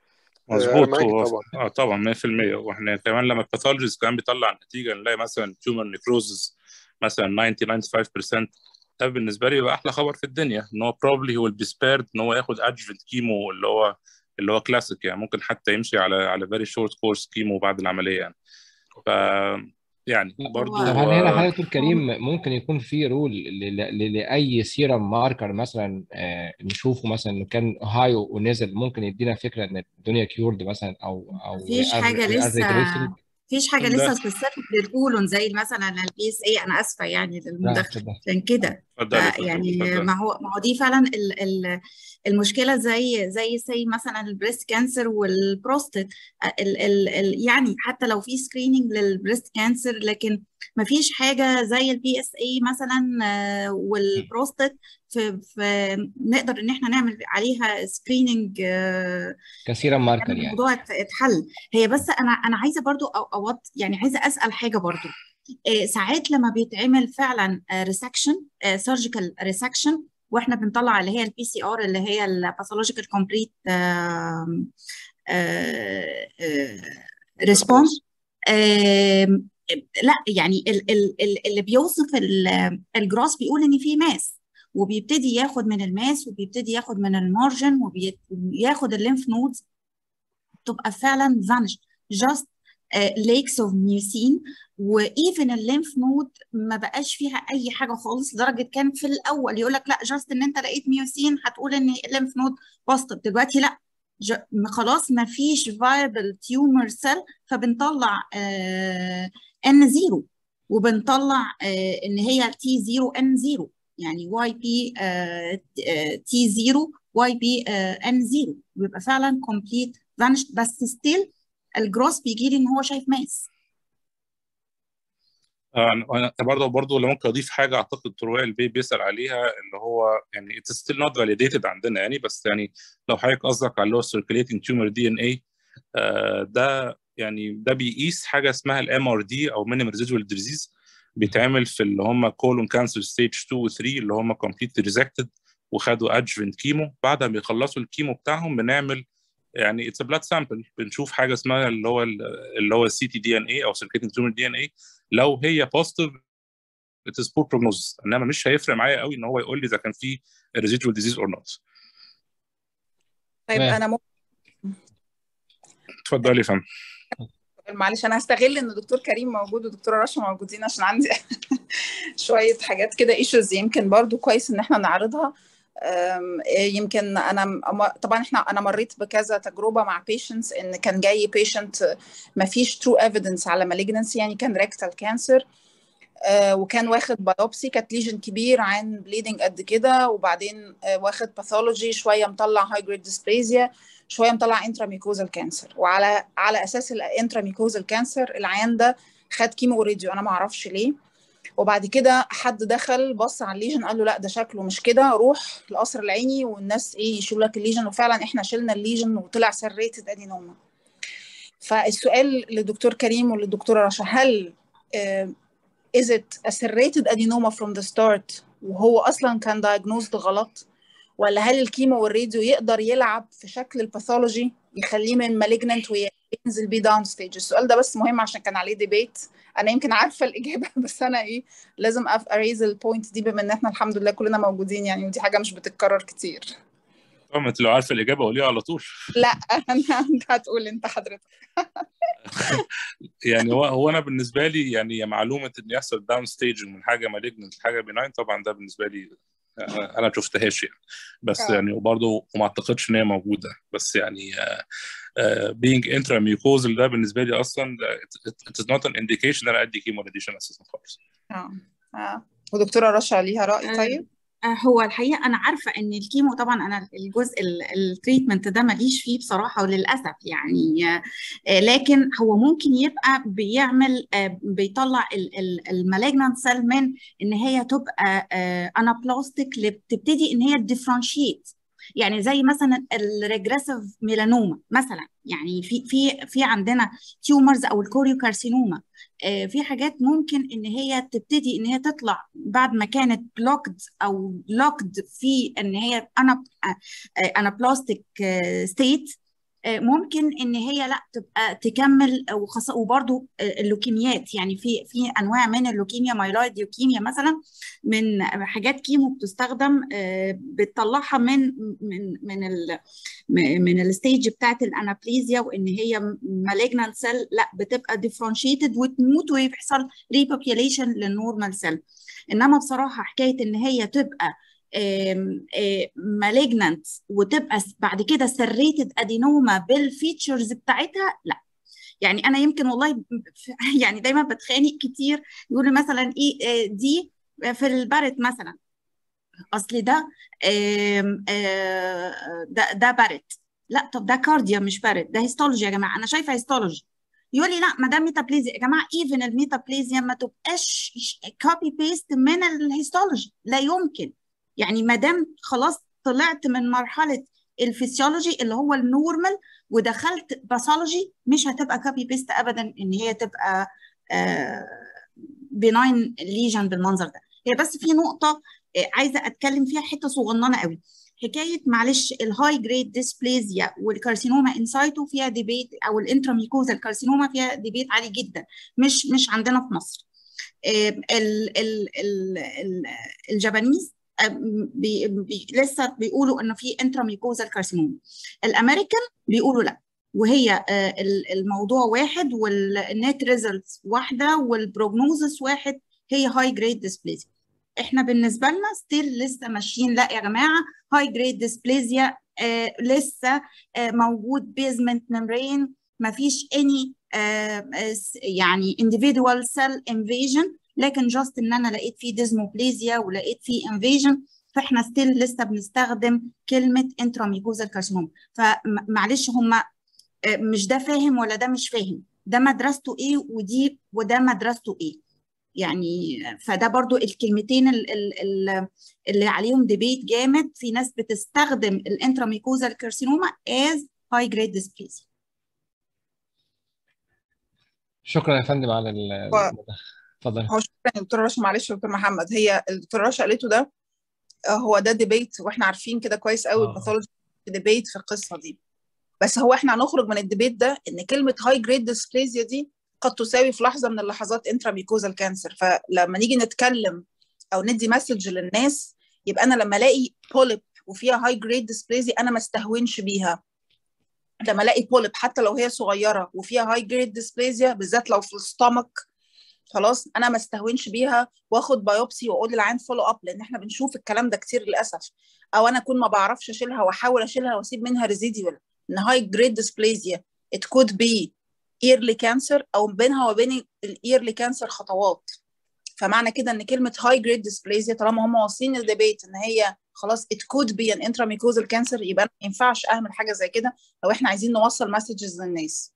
Speaker 5: انا
Speaker 6: مظبوط
Speaker 5: معاك
Speaker 6: هو
Speaker 5: طبعا
Speaker 6: اه طبعا 100% واحنا كمان لما الباثولوجيست كمان بيطلع نتيجه نلاقي مثلا تيومر نيكروزز مثلا 90 95% ده بالنسبه لي يبقى احلى خبر في الدنيا ان هو بروبلي هو البيسبيرد ان هو ياخد ادجفنت كيمو اللي هو اللي هو كلاسيك يعني ممكن حتى يمشي على على فيري شورت كورس كيمو بعد العمليه يعني ف يعني برضو
Speaker 2: طب هل هنا
Speaker 6: آه،
Speaker 2: حضرتك دكتور كريم ممكن يكون في رول ل- ل- لاي سيرم ماركر مثلا آه، نشوفه مثلا انه كان هاي ونزل ممكن يدينا فكره ان الدنيا كيورد مثلا او او
Speaker 3: مفيش حاجة لسه مفيش حاجة
Speaker 6: لا.
Speaker 3: لسه سبيسيفيك للكولون زي مثلا البي اس اي انا اسفة يعني
Speaker 2: لا
Speaker 3: للمداخلة
Speaker 2: اتفضل
Speaker 3: عشان كده
Speaker 6: اتفضلي
Speaker 3: ف-
Speaker 6: اتفضلي
Speaker 3: يعني
Speaker 6: اتفضلي
Speaker 3: ما هو ما هو دي فعلا ال ال المشكله زي زي زي مثلا البريست كانسر والبروستات ال ال ال يعني حتى لو في سكريننج للبريست كانسر لكن ما فيش حاجه زي البي اس اي مثلا آه، والبروستات في, في نقدر ان احنا نعمل عليها سكريننج
Speaker 2: كسيرم ماركر يعني
Speaker 3: الموضوع ات- اتحل هي بس انا انا عايزه برضو أو أوض يعني عايزه اسال حاجه برضو آه، ساعات لما بيتعمل فعلا ريسكشن سيرجيكال ريسكشن واحنا بنطلع اللي هي البي سي ار اللي هي الباثولوجيكال كومبليت ريسبونس لا يعني ال ال ال اللي بيوصف ال- الجراس بيقول ان في ماس وبيبتدي ياخد من الماس وبيبتدي ياخد من المارجن وبياخد الليمف نودز تبقى فعلا vanished just uh, lakes of mucin وايفن الليمف نود ما بقاش فيها اي حاجه خالص لدرجه كان في الاول يقول لك لا جاست ان انت لقيت ميوسين هتقول ان الليمف نود بوزيتيف دلوقتي لا ج... خلاص ما فيش فايبل تيومر سيل فبنطلع ان زيرو وبنطلع آه ان هي تي زيرو ان زيرو يعني واي بي تي زيرو واي بي ان زيرو بيبقى فعلا كومبليت فانش بس ستيل الجروس بيجي لي ان هو شايف ماس
Speaker 6: آه، انا برضه برضه اللي ممكن اضيف حاجه اعتقد دكتور وائل بيه بيسال عليها اللي هو يعني اتس ستيل نوت فاليديتد عندنا يعني بس يعني لو حضرتك قصدك على اللي هو سيركيليتنج تيومر دي ان اي ده يعني ده بيقيس حاجه اسمها الام ار دي او مينيمم ريزيدوال ديزيز بيتعمل في اللي هم كولون كانسر ستيج 2 و 3 اللي هم كومبليت ريزكتد وخدوا ادجفنت كيمو بعد ما بيخلصوا الكيمو بتاعهم بنعمل يعني اتس بلاد سامبل بنشوف حاجه اسمها اللي هو اللي هو السي تي دي ان اي او سيركيتنج تيومر دي ان اي لو هي بوزيتيف it is poor prognosis انما مش هيفرق معايا قوي ان هو يقول لي اذا كان في residual disease or not
Speaker 4: طيب
Speaker 2: تمام.
Speaker 4: انا ممكن
Speaker 6: اتفضلي يا فندم
Speaker 4: معلش انا هستغل ان دكتور كريم موجود ودكتوره رشا موجودين عشان عندي شويه حاجات كده ايشوز يمكن برضو كويس ان احنا نعرضها أم، يمكن انا م- طبعا احنا انا مريت بكذا تجربه مع بيشنتس ان كان جاي بيشنت ما فيش ترو ايفيدنس على مالجنسي يعني كان ريكتال كانسر وكان واخد بايوبسي كانت ليجن كبير عن بليدنج قد كده وبعدين آه، واخد باثولوجي شويه مطلع هاي جريد ديسبليزيا شويه مطلع انتراميكوزال كانسر وعلى على اساس الانتراميكوزال كانسر العيان ده خد كيمو وراديو انا ما اعرفش ليه وبعد كده حد دخل بص على الليجن قال له لا ده شكله مش كده روح القصر العيني والناس ايه يشيلوا لك الليجن وفعلا احنا شلنا الليجن وطلع سريتد ادينوما فالسؤال للدكتور كريم وللدكتوره رشا هل آه، is it a serrated adenoma from the start وهو اصلا كان diagnosed غلط ولا هل الكيمو والراديو يقدر يلعب في شكل الباثولوجي يخليه من malignant وينزل بيه داون ستيج السؤال ده بس مهم عشان كان عليه ديبيت انا يمكن عارفه الاجابه بس انا ايه لازم اريز البوينت دي بما ان احنا الحمد لله كلنا موجودين يعني ودي حاجه مش بتتكرر كتير
Speaker 6: طبعا انت لو عارفه الاجابه قوليها على طول
Speaker 4: لا انا انت هتقول انت حضرتك
Speaker 6: يعني هو هو انا بالنسبه لي يعني معلومه ان يحصل داون ستيج من حاجه مالجنت لحاجه بناين طبعا ده بالنسبه لي آه، انا ما شفتهاش يعني بس
Speaker 4: آه.
Speaker 6: يعني وبرضه وما اعتقدش ان هي موجوده بس يعني بينج انترا ميوكوزل ده بالنسبه لي اصلا ات از نوت ان انديكيشن ان انا ادي كيمو راديشن اساسا خالص
Speaker 4: اه اه ودكتوره رشا ليها راي
Speaker 3: آه،
Speaker 4: طيب
Speaker 3: آه، هو الحقيقة أنا عارفة إن الكيمو طبعا أنا الجزء التريتمنت ده ماليش فيه بصراحة وللأسف يعني آه، آه، لكن هو ممكن يبقى بيعمل آه، بيطلع المالجنانت سيل من إن هي تبقى انابلاستيك بتبتدي إن هي تديفرنشيت يعني زي مثلا الريجريسيف ميلانوما مثلا يعني في في في عندنا تيومرز او الكوريوكارسينوما آه، في حاجات ممكن ان هي تبتدي ان هي تطلع بعد ما كانت بلوكد او لوكد في ان هي انا انابلاستيك ستيت ممكن ان هي لا تبقى تكمل وخاصه وبرده اللوكيميات يعني في في انواع من اللوكيميا مايلويد لوكيميا مثلا من حاجات كيمو بتستخدم بتطلعها من من من ال من الستيج بتاعت الانابليزيا وان هي مالجنانت سيل لا بتبقى ديفرنشيتد وتموت ويحصل ريبوبيوليشن للنورمال سيل انما بصراحه حكايه ان هي تبقى مالجنانت وتبقى بعد كده سريتد ادينوما بالفيتشرز بتاعتها لا يعني انا يمكن والله يعني دايما بتخانق كتير يقولوا مثلا ايه دي في البرد مثلا اصل ده ده ده برد لا طب ده كارديا مش برد ده هيستولوجي يا جماعه انا شايفه هيستولوجي يقول لي لا ما دام ميتابليزيا يا جماعه ايفن الميتابليزيا ما تبقاش كوبي بيست من الهيستولوجي لا يمكن يعني ما دام خلاص طلعت من مرحله الفسيولوجي اللي هو النورمال ودخلت باثولوجي مش هتبقى كوبي بيست ابدا ان هي تبقى بناين ليجن بالمنظر ده هي بس في نقطه عايزه اتكلم فيها حته صغننه قوي حكايه معلش الهاي جريد ديسبليزيا والكارسينوما انسايتو فيها ديبيت او الانتراميكوزا الكارسينوما فيها ديبيت عالي جدا مش مش عندنا في مصر ال ال ال ال الجابانيز بي بي لسه بيقولوا انه في انتراميكوزا كارسينوما الامريكان بيقولوا لا وهي الموضوع واحد والنت ريزلتس واحده والبروجنوزس واحد هي هاي جريد ديسبليزيا احنا بالنسبه لنا ستيل لسه ماشيين لا يا جماعه هاي جريد ديسبليزيا آه لسه آه موجود بيزمنت ممبرين ما فيش اني آه يعني individual cell invasion لكن جاست ان انا لقيت فيه ديزموبليزيا ولقيت فيه انفيجن فاحنا ستيل لسه بنستخدم كلمه انتراميكوزال كارسينوما فمعلش هم مش ده فاهم ولا ده مش فاهم ده مدرسته ايه ودي وده مدرسته ايه يعني فده برضو الكلمتين اللي عليهم ديبيت جامد في ناس بتستخدم الانتراميكوزال كارسينوما as high grade dysplasia
Speaker 2: شكرا يا فندم على اتفضل
Speaker 4: هو شكرا يا دكتور رشا معلش يا دكتور محمد هي الدكتور رشا قالته ده هو ده ديبيت واحنا عارفين كده كويس قوي الباثولوجي ديبيت في القصه دي بس هو احنا هنخرج من الديبيت ده ان كلمه هاي جريد ديسبليزيا دي قد تساوي في لحظه من اللحظات انتراميكوزال كانسر فلما نيجي نتكلم او ندي مسج للناس يبقى انا لما الاقي بوليب وفيها هاي جريد ديسبليزيا انا ما استهونش بيها لما الاقي بوليب حتى لو هي صغيره وفيها هاي جريد ديسبليزيا بالذات لو في الستومك خلاص انا ما استهونش بيها واخد بايوبسي واقول للعين فولو اب لان احنا بنشوف الكلام ده كتير للاسف او انا اكون ما بعرفش اشيلها واحاول اشيلها واسيب منها ريزيديوال ان هاي جريد ديسبليزيا it could be early cancer او بينها وبين الايرلي كانسر خطوات فمعنى كده ان كلمه هاي جريد ديسبليزيا طالما هم واصلين الديبيت ان هي خلاص it could be an intramucosal cancer يبقى ما ينفعش اعمل حاجه زي كده لو احنا عايزين نوصل مسجز للناس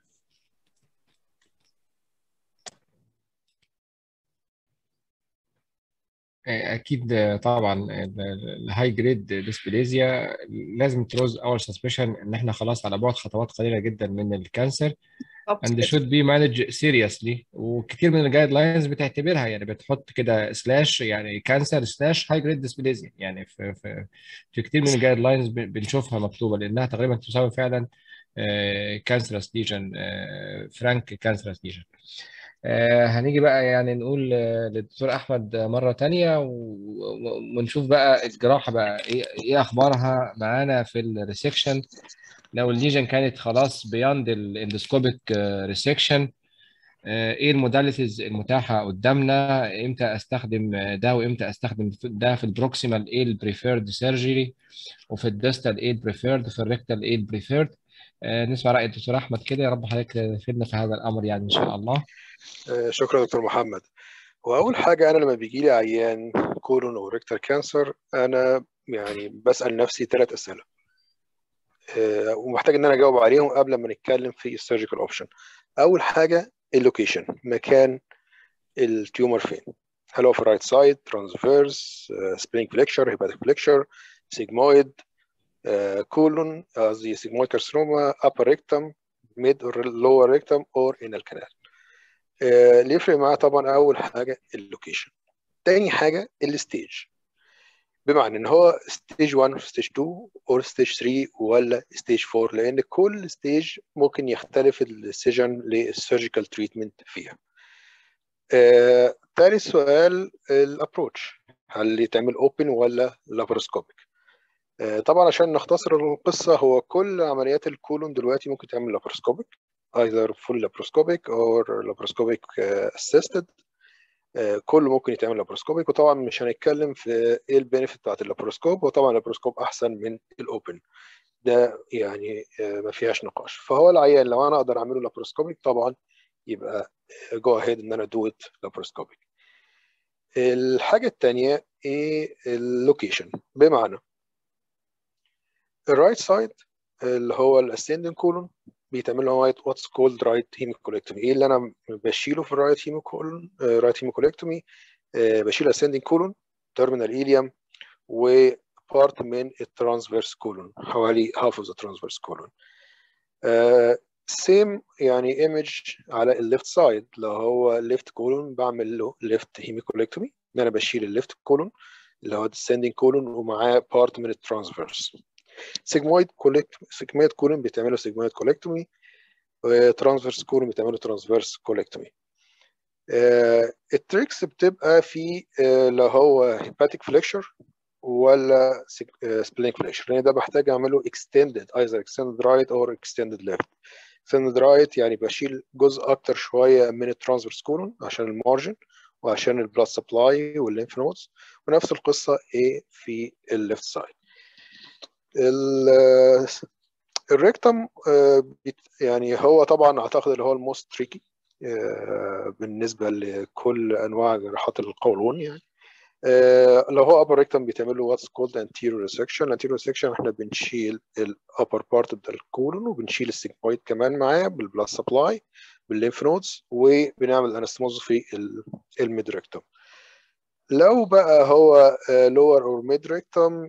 Speaker 2: اكيد طبعا الهاي جريد ديسبليزيا لازم تروز اول سسبشن ان احنا خلاص على بعد خطوات قليله جدا من الكانسر and should be managed seriously وكتير من الجايد لاينز بتعتبرها يعني بتحط كده سلاش يعني كانسر سلاش هاي جريد ديسبليزيا يعني في في في كتير من الجايد لاينز بنشوفها مكتوبه لانها تقريبا تساوي فعلا كانسرس ليجن فرانك كانسرس ليجن آه هنيجي بقى يعني نقول آه للدكتور احمد مره تانية ونشوف بقى الجراحه بقى ايه, إيه اخبارها معانا في الريسكشن لو الليجن كانت خلاص بياند الاندسكوبيك ريسكشن آه ايه الموداليتيز المتاحه قدامنا امتى استخدم ده وامتى استخدم ده في البروكسيمال ايه البريفيرد سيرجري وفي الديستال ايه البريفيرد في الريكتال ايه البريفيرد نسمع راي الدكتور احمد كده يا رب حضرتك تفيدنا في هذا الامر يعني ان شاء الله
Speaker 5: شكرا دكتور محمد واول حاجه انا لما بيجي لي عيان كولون او ريكتال كانسر انا يعني بسال نفسي ثلاث اسئله ومحتاج ان انا اجاوب عليهم قبل ما نتكلم في السيرجيكال اوبشن اول حاجه اللوكيشن مكان التيومر فين هل هو في الرايت سايد ترانسفيرس سبرينج فليكشر هيباتيك فليكشر سيجمويد كولون قصدي سيجمويد كارسينوما upper rectum mid or lower rectum or anal canal اللي يفرق معاه طبعا اول حاجه اللوكيشن تاني حاجه الستيج بمعنى ان هو ستيج 1 ستيج 2 او ستيج 3 ولا ستيج 4 لان كل ستيج ممكن يختلف الديسيجن للسيرجيكال تريتمنت فيها آه، ثالث سؤال الابروتش هل يتعمل اوبن ولا لابروسكوبيك آه، طبعا عشان نختصر القصه هو كل عمليات الكولون دلوقتي ممكن تعمل لابروسكوبيك either full laparoscopic or laparoscopic uh, assisted آه، كله ممكن يتعمل لابروسكوبيك وطبعا مش هنتكلم في ايه البينفيت بتاعت اللابروسكوب وطبعا اللابروسكوب احسن من الاوبن ده يعني آه، ما فيهاش نقاش فهو العيان لو انا اقدر اعمله لابروسكوبيك طبعا يبقى جو اهيد ان انا دو ات لابروسكوبيك الحاجه الثانيه ايه اللوكيشن بمعنى الرايت سايد اللي هو الاسcending كولون بيتعمل له واتس كولد رايت هيموكوليكتومي ايه اللي انا بشيله في الرايت هيموكولون رايت هيموكوليكتومي بشيل اسcending كولون تيرمينال ايليوم وبارت من الترانسفيرس كولون حوالي هاف اوف ذا ترانسفيرس كولون سيم يعني ايمج على الليفت سايد لو هو ليفت كولون بعمل له ليفت هيموكوليكتومي ان انا بشيل الليفت كولون اللي هو descending كولون ومعاه بارت من الترانسفيرس سيجمويد كوليكت سيجمويد كولون بيتعملوا سيجمويد كوليكتومي ترانسفيرس كولون بيتعملوا ترانسفيرس كوليكتومي التريكس بتبقى في آه، لو هو هيباتيك فليكشر ولا سبلينك فليكشر لان ده بحتاج اعمله extended either extended right or extended left extended right يعني بشيل جزء اكتر شويه من الترانسفيرس كولون عشان المارجن وعشان البلاد سبلاي والليمف نودز ونفس القصه ايه في الليفت سايد الريكتم يعني هو طبعا اعتقد اللي هو الموست تريكي بالنسبه لكل انواع جراحات القولون يعني آه، لو هو upper rectum بيتعمل له what's called anterior resection anterior resection احنا بنشيل ال upper part بتاع الكولون وبنشيل السيجمويد كمان معاه بالبلاد سبلاي بالليمف نودز وبنعمل انستموز في الميد ريكتوم لو بقى هو lower or mid rectum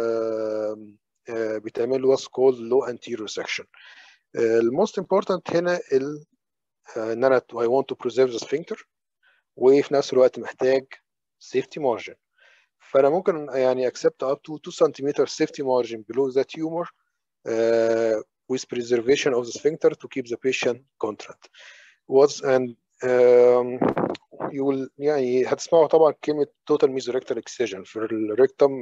Speaker 5: بيتعمل له what's called low anterior section الموست important هنا ال ان انا I want to preserve the sphincter وفي نفس الوقت محتاج safety margin فانا ممكن يعني accept up to 2 cm safety margin below the tumor uh, with preservation of the sphincter to keep the patient contract what's and um, you will يعني هتسمعوا طبعا كلمة total mesorectal excision في الريكتم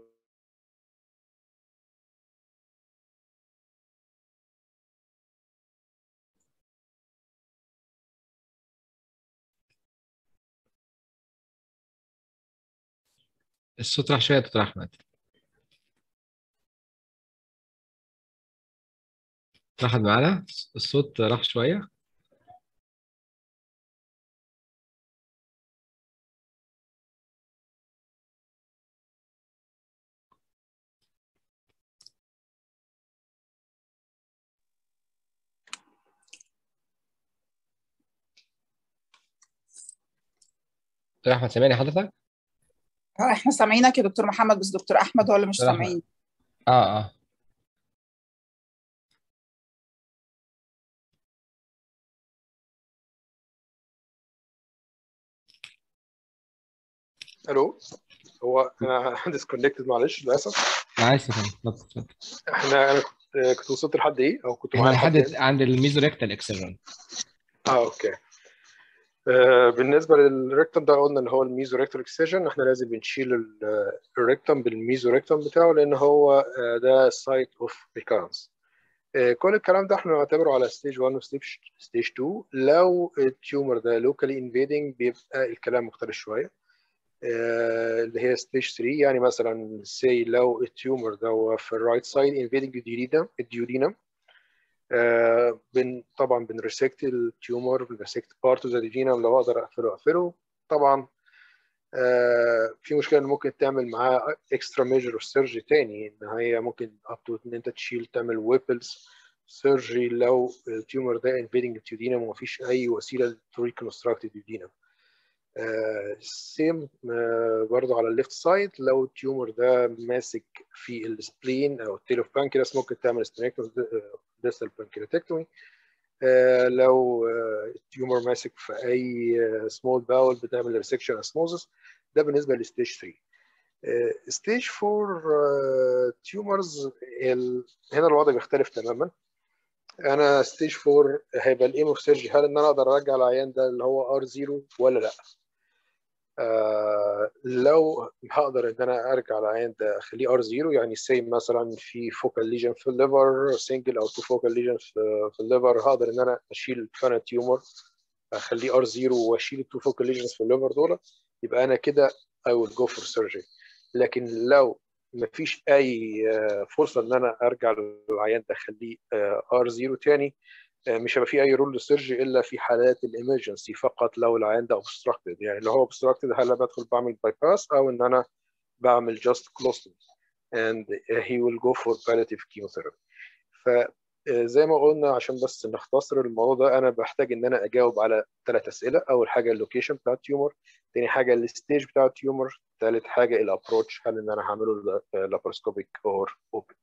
Speaker 2: الصوت راح شويه يا دكتور احمد دكتور احمد معانا الصوت راح شويه دكتور احمد سامعني حضرتك؟
Speaker 4: احنا سامعينك يا دكتور محمد بس دكتور احمد هو اللي مش
Speaker 2: دكتور أحمد.
Speaker 4: سامعين
Speaker 2: اه اه
Speaker 5: الو هو انا ديسكونكتد معلش للاسف
Speaker 2: معلش يا فندم اتفضل اتفضل
Speaker 5: احنا انا كنت كنت وصلت لحد ايه او كنت
Speaker 2: احنا
Speaker 5: معايا
Speaker 2: لحد
Speaker 5: لحد إيه؟
Speaker 2: عند الميزوريكتال اكسجن
Speaker 5: اه اوكي آه، بالنسبه للريكتم ده قلنا ان هو الميزو ريكتال اكسجن احنا لازم بنشيل ال- الريكتم بالميزو ريكتم بتاعه لان هو آه، ده سايت اوف ريكارنس كل الكلام ده احنا نعتبره على ستيج 1 وستيج ستيج 2 لو التيومر ده لوكالي انفيدنج بيبقى الكلام مختلف شويه آه، اللي هي ستيج 3 يعني مثلا سي لو التيومر ده هو في الرايت سايد انفيدنج الديودينم الديودينم آه، بن طبعا بنريسكت التيومر بنريسكت بارت اوف ذا ديودينم لو اقدر اقفله اقفله طبعا آه، في مشكله ان ممكن تعمل معاه اكسترا ميجر سيرجري تاني ان هي ممكن اب تو ان انت تشيل تعمل ويبلز سيرجري لو التيومر ده انفيدنج الديودينم ومفيش اي وسيله تو ريكونستراكت الديودينم سيم برضه على الليفت سايد لو التيومر ده ماسك في السبلين او التيل اوف بانكرياس ممكن تعمل ديستال بانكرياتكتومي لو آه، التيومر ماسك في اي سمول باول بتعمل ريسكشن اسموزس ده بالنسبه لستيج 3 ستيج 4 تيومرز هنا الوضع بيختلف تماما انا ستيج 4 هيبقى الايم اوف سيرجي هل ان انا اقدر ارجع العيان ده اللي هو ار 0 ولا لا آه لو هقدر ان انا ارجع العيان ده اخليه ار 0 يعني سي مثلا في فوكال ليجن في الليفر سنجل او تو فوكال ليجن في, في الليفر هقدر ان انا اشيل فانا تيومر اخليه ار 0 واشيل التو فوكال ليجنز في الليفر دول يبقى انا كده I will go for surgery لكن لو مفيش اي فرصه ان انا ارجع للعيان ده اخليه ار 0 تاني مش هيبقى في اي رول للسيرجي الا في حالات الامرجنسي فقط لو العيان ده obstructed يعني لو هو obstructed هل أنا بدخل بعمل باي باس او ان انا بعمل just closing and he will go for palliative chemotherapy فزي ما قلنا عشان بس نختصر الموضوع ده انا بحتاج ان انا اجاوب على ثلاث اسئله اول حاجه اللوكيشن بتاع التيومر تاني حاجه الستيج بتاع التيومر ثالث حاجه الابروتش هل ان انا هعمله لابروسكوبيك اور اوبن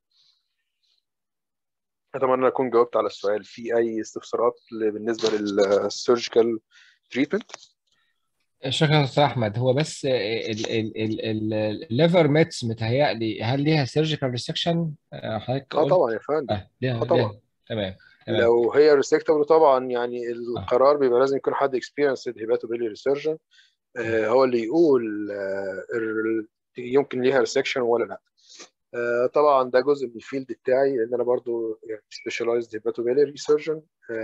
Speaker 5: اتمنى اكون جاوبت على السؤال في اي استفسارات بالنسبه للسيرجيكال تريتمنت
Speaker 2: شكرا استاذ احمد هو بس الليفر ميتس متهيألي هل ليها سيرجيكال ريسكشن حضرتك
Speaker 5: اه طبعا يا فندم
Speaker 2: اه ليها
Speaker 5: اه طبعا
Speaker 2: ليها تمام تمام
Speaker 5: لو هي ريسكتبل طبعا يعني القرار بيبقى لازم يكون حد اكسبيرينسد هيباتوبيلي سيرجن هو اللي يقول آه، ال- يمكن ليها ريسكشن ولا لا آه، طبعا ده جزء من الفيلد بتاعي لان انا برضو يعني سبيشاليزد هيباتوبيلي سيرجن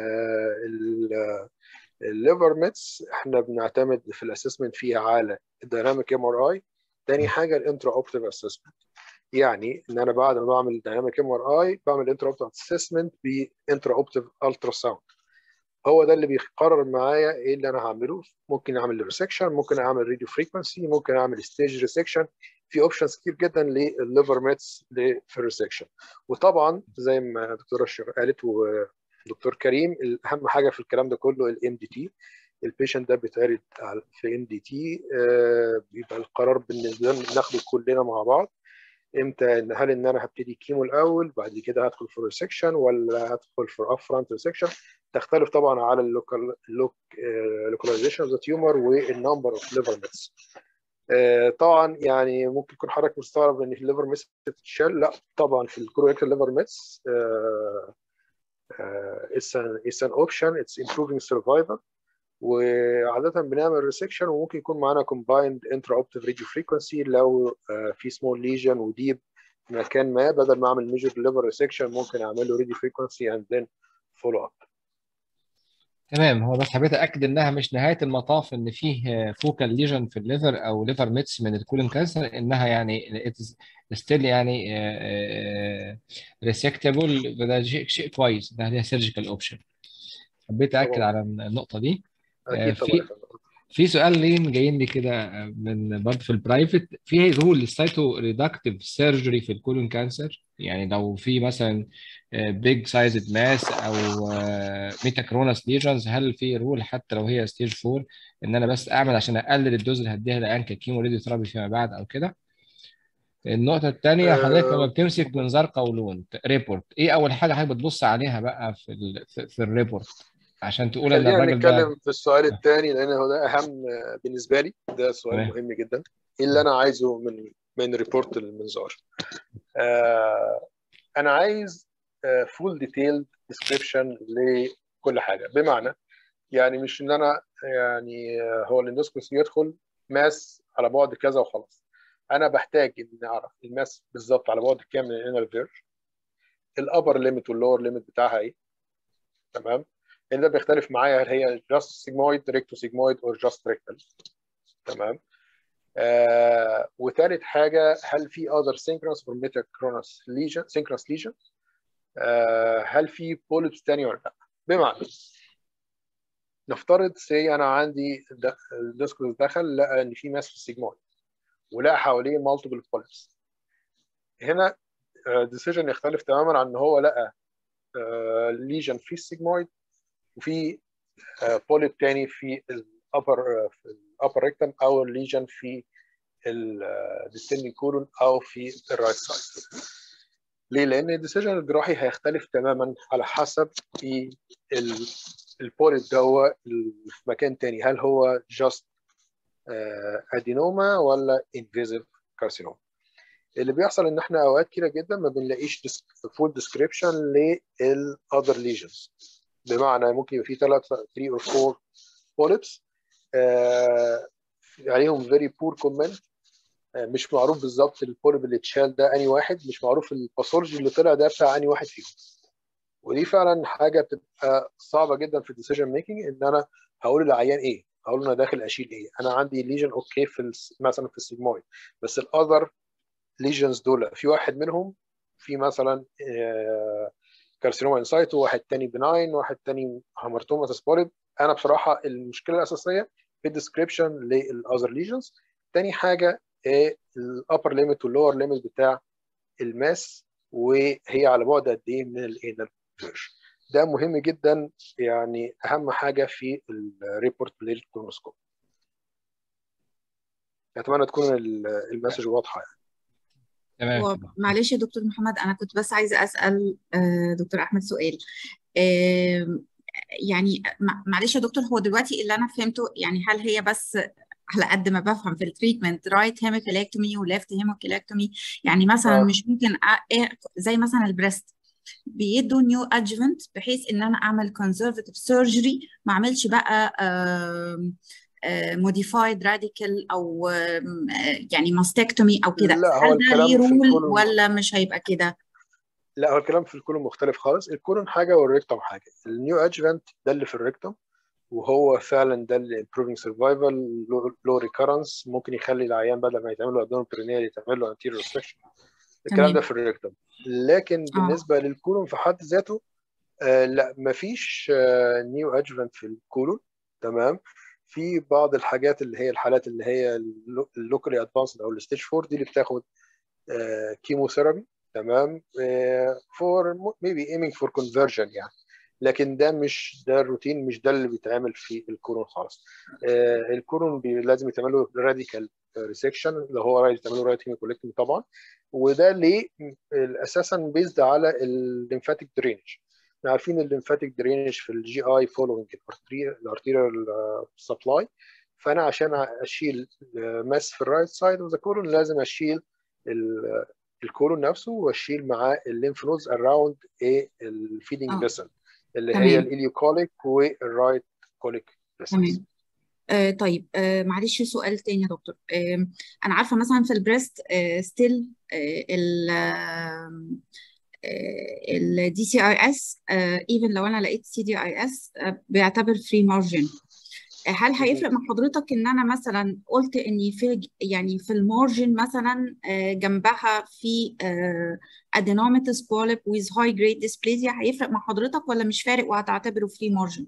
Speaker 5: الليفر ميتس احنا بنعتمد في الاسسمنت فيها على الديناميك ام ار اي تاني حاجه الانترا اوبتيف اسسمنت يعني ان انا بعد ما بعمل ديناميك ام ار اي بعمل انترا اوبتيف اسسمنت بانترا اوبتيف الترا ساوند هو ده اللي بيقرر معايا ايه اللي انا هعمله ممكن اعمل ريسكشن ممكن اعمل راديو فريكونسي ممكن اعمل ستيج ريسكشن في اوبشنز كتير جدا للليفر ميتس في الريسكشن وطبعا زي ما الدكتوره شير قالت ودكتور كريم اهم حاجه في الكلام ده كله الام دي تي البيشنت ده بيتعرض على- في ام دي تي بيبقى القرار بالنسبه لنا بناخده كلنا مع بعض امتى ان هل ان انا هبتدي كيمو الاول بعد كده هدخل في ريسكشن ولا هدخل في اب فرونت ريسكشن تختلف طبعا على اللوكال لوك لوكاليزيشن اوف ذا تيومر والنمبر اوف ليفر ميتس طبعا يعني ممكن يكون حضرتك مستغرب ان في الليفر ميتس بتتشال لا طبعا في الكوريكتال ليفر ميتس it's an it's an option it's improving survival وعادة بنعمل ريسكشن وممكن يكون معانا combined intraoperative radio frequency لو آه، في small lesion وديب في مكان ما بدل ما اعمل major liver resection ممكن اعمل له radio frequency and then follow up
Speaker 2: تمام هو بس حبيت اكد انها مش نهايه المطاف ان فيه فوكال ليجن في الليفر او ليفر ميتس من الكولون كانسر انها يعني ستيل يعني ريسكتبل فده شيء شيء كويس ده ليها سيرجيكال اوبشن حبيت اكد
Speaker 5: طبعا
Speaker 2: على النقطه دي
Speaker 5: اكيد
Speaker 2: في
Speaker 5: طبعا يا فندم.
Speaker 2: في سؤالين جايين لي كده من برضه في البرايفت في رول للسايتو ريدكتيف سيرجري في الكولون كانسر يعني لو في مثلا بيج سايزد ماس او ميتاكرونس ليجنز هل في رول حتى لو هي ستيج 4 ان انا بس اعمل عشان اقلل الدوز اللي هديها للعيان ككيمو راديو ثيرابي فيما بعد او كده النقطة الثانية حضرتك لما
Speaker 5: آه،
Speaker 2: بتمسك منظار قولون ريبورت ايه أول حاجة حضرتك بتبص عليها بقى في ال في, في الريبورت عشان تقول إن
Speaker 5: خلينا
Speaker 2: الراجل ده
Speaker 5: نتكلم في السؤال الثاني لان هو ده اهم آه، بالنسبه لي ده سؤال
Speaker 2: تمام
Speaker 5: مهم جدا ايه اللي انا عايزه من من ريبورت المنظار آه انا عايز فول ديتيلد ديسكريبشن لكل حاجه بمعنى يعني مش ان انا يعني آه، هو الاندوسكوبي يدخل ماس على بعد كذا وخلاص انا بحتاج ان اعرف الماس بالظبط على بعد كام من الانر فيرج الابر ليميت واللور ليميت بتاعها ايه تمام لان ده بيختلف معايا هل هي جاست سيجمويد ريكتو سيجمويد او جاست ريكتال تمام آه وثالث حاجه هل في other synchronous or metachronous lesion synchronous lesion آه هل في بوليبس تاني ولا لا بمعنى نفترض سي انا عندي د- الديسكوس دخل لقى ان في ماس في السيجمويد ولقى حواليه مالتيبل بوليبس هنا ديسيجن يختلف تماما عن ان هو لقى ليجن في السيجمويد وفي بوليب تاني في الابر في الابر ريكتم او ليجن في الديستندنج كولون او في الرايت سايد ليه؟ لان الديسيجن الجراحي هيختلف تماما على حسب في البوليب ده هو في مكان تاني هل هو جاست ادينوما ولا انفيزيف كارسينوما اللي بيحصل ان احنا اوقات كتيره جدا ما بنلاقيش فول ديسكريبشن للاذر ليجنز بمعنى ممكن يبقى في 3 3 اور 4 بوليبس آه عليهم فيري بور كومنت مش معروف بالظبط البوليب اللي اتشال ده اني واحد مش معروف الباثولوجي اللي طلع ده بتاع اني واحد فيهم ودي فعلا حاجه بتبقى صعبه جدا في الديسيجن ميكنج ان انا هقول للعيان ايه هقول له انا داخل اشيل ايه انا عندي ليجن اوكي في مثلا في السيجمويد بس الاذر ليجنز دول في واحد منهم في مثلا كارسينوما انسايتو واحد تاني بناين واحد تاني هامرتوماتس بوليب انا بصراحه المشكله الاساسيه في الديسكريبشن للاذر ليجنز تاني حاجه الابر ليميت واللور ليميت بتاع الماس وهي على بعد قد ايه من الانال فيرج ده مهم جدا يعني اهم حاجه في الريبورت للكولونوسكوب اتمنى تكون المسج واضحه يعني
Speaker 3: هو
Speaker 2: تمام
Speaker 3: معلش يا دكتور محمد انا كنت بس عايزه اسال دكتور احمد سؤال يعني معلش يا دكتور هو دلوقتي اللي انا فهمته يعني هل هي بس على قد ما بفهم في التريتمنت رايت هيموكيلاكتومي وليفت هيموكيلاكتومي يعني مثلا
Speaker 5: آه.
Speaker 3: مش ممكن زي مثلا البريست بيدوا نيو ادجفنت بحيث ان انا اعمل كونزرفتيف سيرجري ما اعملش بقى موديفايد راديكال او يعني ماستكتومي او كده
Speaker 5: لا هو
Speaker 3: هل ده
Speaker 5: الكلام
Speaker 3: ليه
Speaker 5: في
Speaker 3: رول
Speaker 5: الكولون
Speaker 3: ولا مش هيبقى كده؟
Speaker 5: لا هو الكلام في الكولون مختلف خالص الكولون حاجه والريكتوم حاجه النيو ادجفنت ده اللي في الريكتوم وهو فعلا ده اللي improving survival low recurrence ممكن يخلي العيان بدل ما يتعمل له abdominal perineal يتعمل له anterior resection الكلام ده
Speaker 3: تمام
Speaker 5: في الريكتوم لكن
Speaker 3: اه
Speaker 5: بالنسبه للكولون في حد ذاته آه لا مفيش آه نيو ادجفنت في الكولون تمام في بعض الحاجات اللي هي الحالات اللي هي اللوكالي ادفانسد او الستيج 4 دي اللي بتاخد آه كيموثيرابي تمام فور ميبي ايمينج فور كونفرجن يعني لكن ده مش ده الروتين مش ده اللي بيتعمل في الكورون خالص آه الكورون بي لازم يتعمل له راديكال ريسكشن اللي هو رايت يتعمل له رايت هيموكوليكتومي طبعا وده ليه اساسا بيزد على الليمفاتيك درينج احنا عارفين الليمفاتيك درينج في الجي اي فولوينج الارتيريال سبلاي فانا عشان اشيل ماس في الرايت سايد اوف ذا كولون لازم اشيل الكولون نفسه واشيل معاه الليمف نودز اراوند ايه الفيدنج
Speaker 3: اه
Speaker 5: فيسل اللي هي
Speaker 3: تمام
Speaker 5: الاليوكوليك والرايت كوليك فيسلز
Speaker 3: تمام آه طيب آه معلش سؤال تاني يا دكتور آه انا عارفه مثلا في البريست آه ستيل آه ال الدي سي اي اس ايفن لو انا لقيت سي دي اي اس بيعتبر فري مارجن هل هيفرق مع حضرتك ان انا مثلا قلت اني في يعني في المارجن مثلا آه، جنبها في ادينوميتس بوليب with high grade dysplasia هيفرق مع حضرتك ولا مش فارق وهتعتبره فري مارجن؟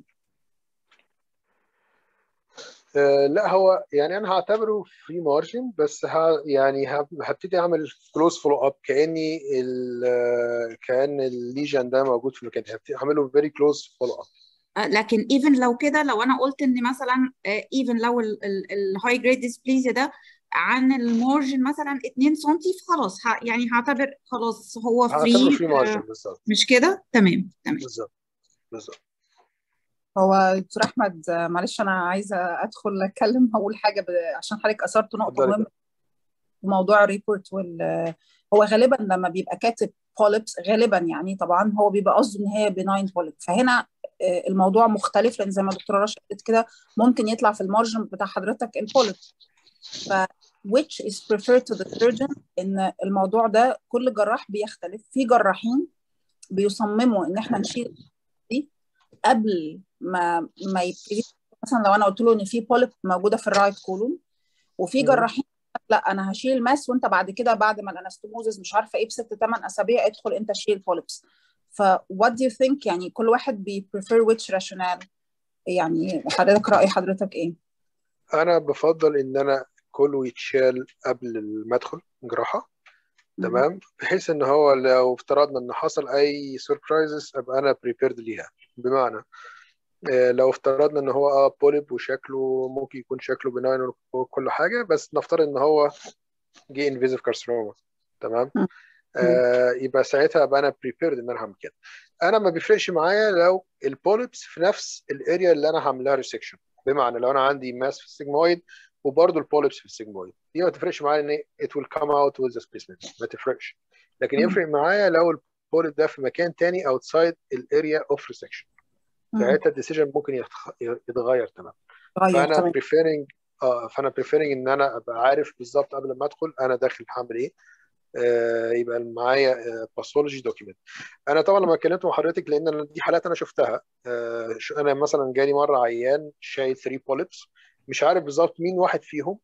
Speaker 5: آه، لا هو يعني انا هعتبره فري مارجن بس ها يعني ه- هبتدي اعمل كلوز فولو اب كاني ال- كان الليجن ده موجود في مكان هبتدي اعمله فيري كلوز فولو اب
Speaker 3: آه، لكن ايفن لو كده لو انا قلت ان مثلا ايفن لو الهاي جريد ديسبليزيا ده عن المارجن مثلا 2 سم خلاص ه- يعني هعتبر خلاص هو
Speaker 5: هعتبره
Speaker 3: فري
Speaker 5: فري مارجن بالظبط
Speaker 3: مش كده؟ تمام تمام
Speaker 5: بالظبط بالظبط
Speaker 4: هو دكتور احمد آه، معلش انا عايزه ادخل اتكلم هقول حاجه ب... عشان حضرتك اثرت نقطه
Speaker 5: اتفضلي
Speaker 4: مهمه في موضوع الريبورت وال هو غالبا لما بيبقى كاتب بوليبس غالبا يعني طبعا هو بيبقى قصده ان هي بناين بوليب فهنا آه، الموضوع مختلف لان زي ما الدكتوره رشا قالت كده ممكن يطلع في المارجن بتاع حضرتك البوليب ف which is preferred to the surgeon ان الموضوع ده كل جراح بيختلف في جراحين بيصمموا ان احنا نشيل دي قبل ما ما يبتدي مثلا لو انا قلت له ان في بوليب موجوده في الرايت كولون وفي
Speaker 5: مم.
Speaker 4: جراحين لا انا هشيل الماس وانت بعد كده بعد ما الانستموزز مش عارفه ايه بست ثمان اسابيع ادخل انت شيل بوليبس ف what do you think يعني كل واحد بي prefer which rationale يعني حضرتك رأي حضرتك ايه؟
Speaker 5: انا بفضل ان انا كله يتشال قبل ما ادخل جراحه
Speaker 4: مم.
Speaker 5: تمام بحيث ان هو لو افترضنا ان حصل اي سربرايزز ابقى انا بريبيرد ليها بمعنى آه، لو افترضنا ان هو اه بوليب وشكله ممكن يكون شكله بناين وكل حاجه بس نفترض ان هو جه انفيزيف كارسينوما تمام
Speaker 4: مم.
Speaker 5: آه يبقى ساعتها ابقى انا بريبيرد ان انا هعمل كده انا ما بيفرقش معايا لو البوليبس في نفس الاريا اللي انا هعمل لها ريسكشن بمعنى لو انا عندي ماس في السيجمويد وبرده البوليبس في السيجمويد دي ما تفرقش معايا ان it will come out with the specimen ما تفرقش لكن يفرق معايا لو البوليب ده في مكان تاني outside الاريا اوف ريسكشن ساعتها الديسيجن ممكن يتغير تماما فانا بريفيرنج اه فانا بريفيرنج ان انا ابقى عارف بالظبط قبل ما ادخل انا داخل هعمل ايه آه يبقى معايا باثولوجي دوكيمنت انا طبعا لما اتكلمت مع حضرتك لان أنا دي حالات انا شفتها آه انا مثلا جالي مره عيان شايل 3 بوليبس مش عارف بالظبط مين واحد فيهم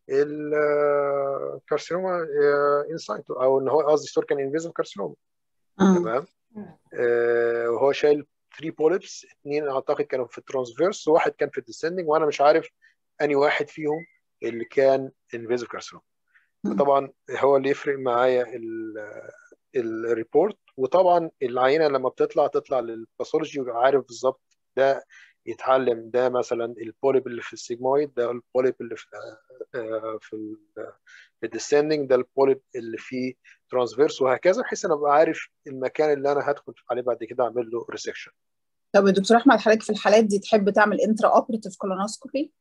Speaker 5: الكارسينوما انسايت او ان هو قصدي ستور كان انفيزيف كارسينوما تمام آه وهو شايل 3 بوليبس اثنين اعتقد كانوا في الترانسفيرس وواحد كان في الديسندنج وانا مش عارف اني واحد فيهم اللي كان انفيزيف كارسينوما طبعا هو اللي يفرق معايا الريبورت وطبعا العينه لما بتطلع تطلع للباثولوجي ويبقى عارف بالظبط ده يتعلم ده مثلا البوليب اللي في السيجمويد ده البوليب اللي في في في الديسندنج ده البوليب اللي في ترانسفيرس وهكذا بحيث انا ابقى عارف المكان اللي انا هدخل عليه بعد كده اعمل له ريسكشن
Speaker 4: طب يا دكتور احمد حضرتك في الحالات دي تحب تعمل انترا اوبريتيف كولونوسكوبي؟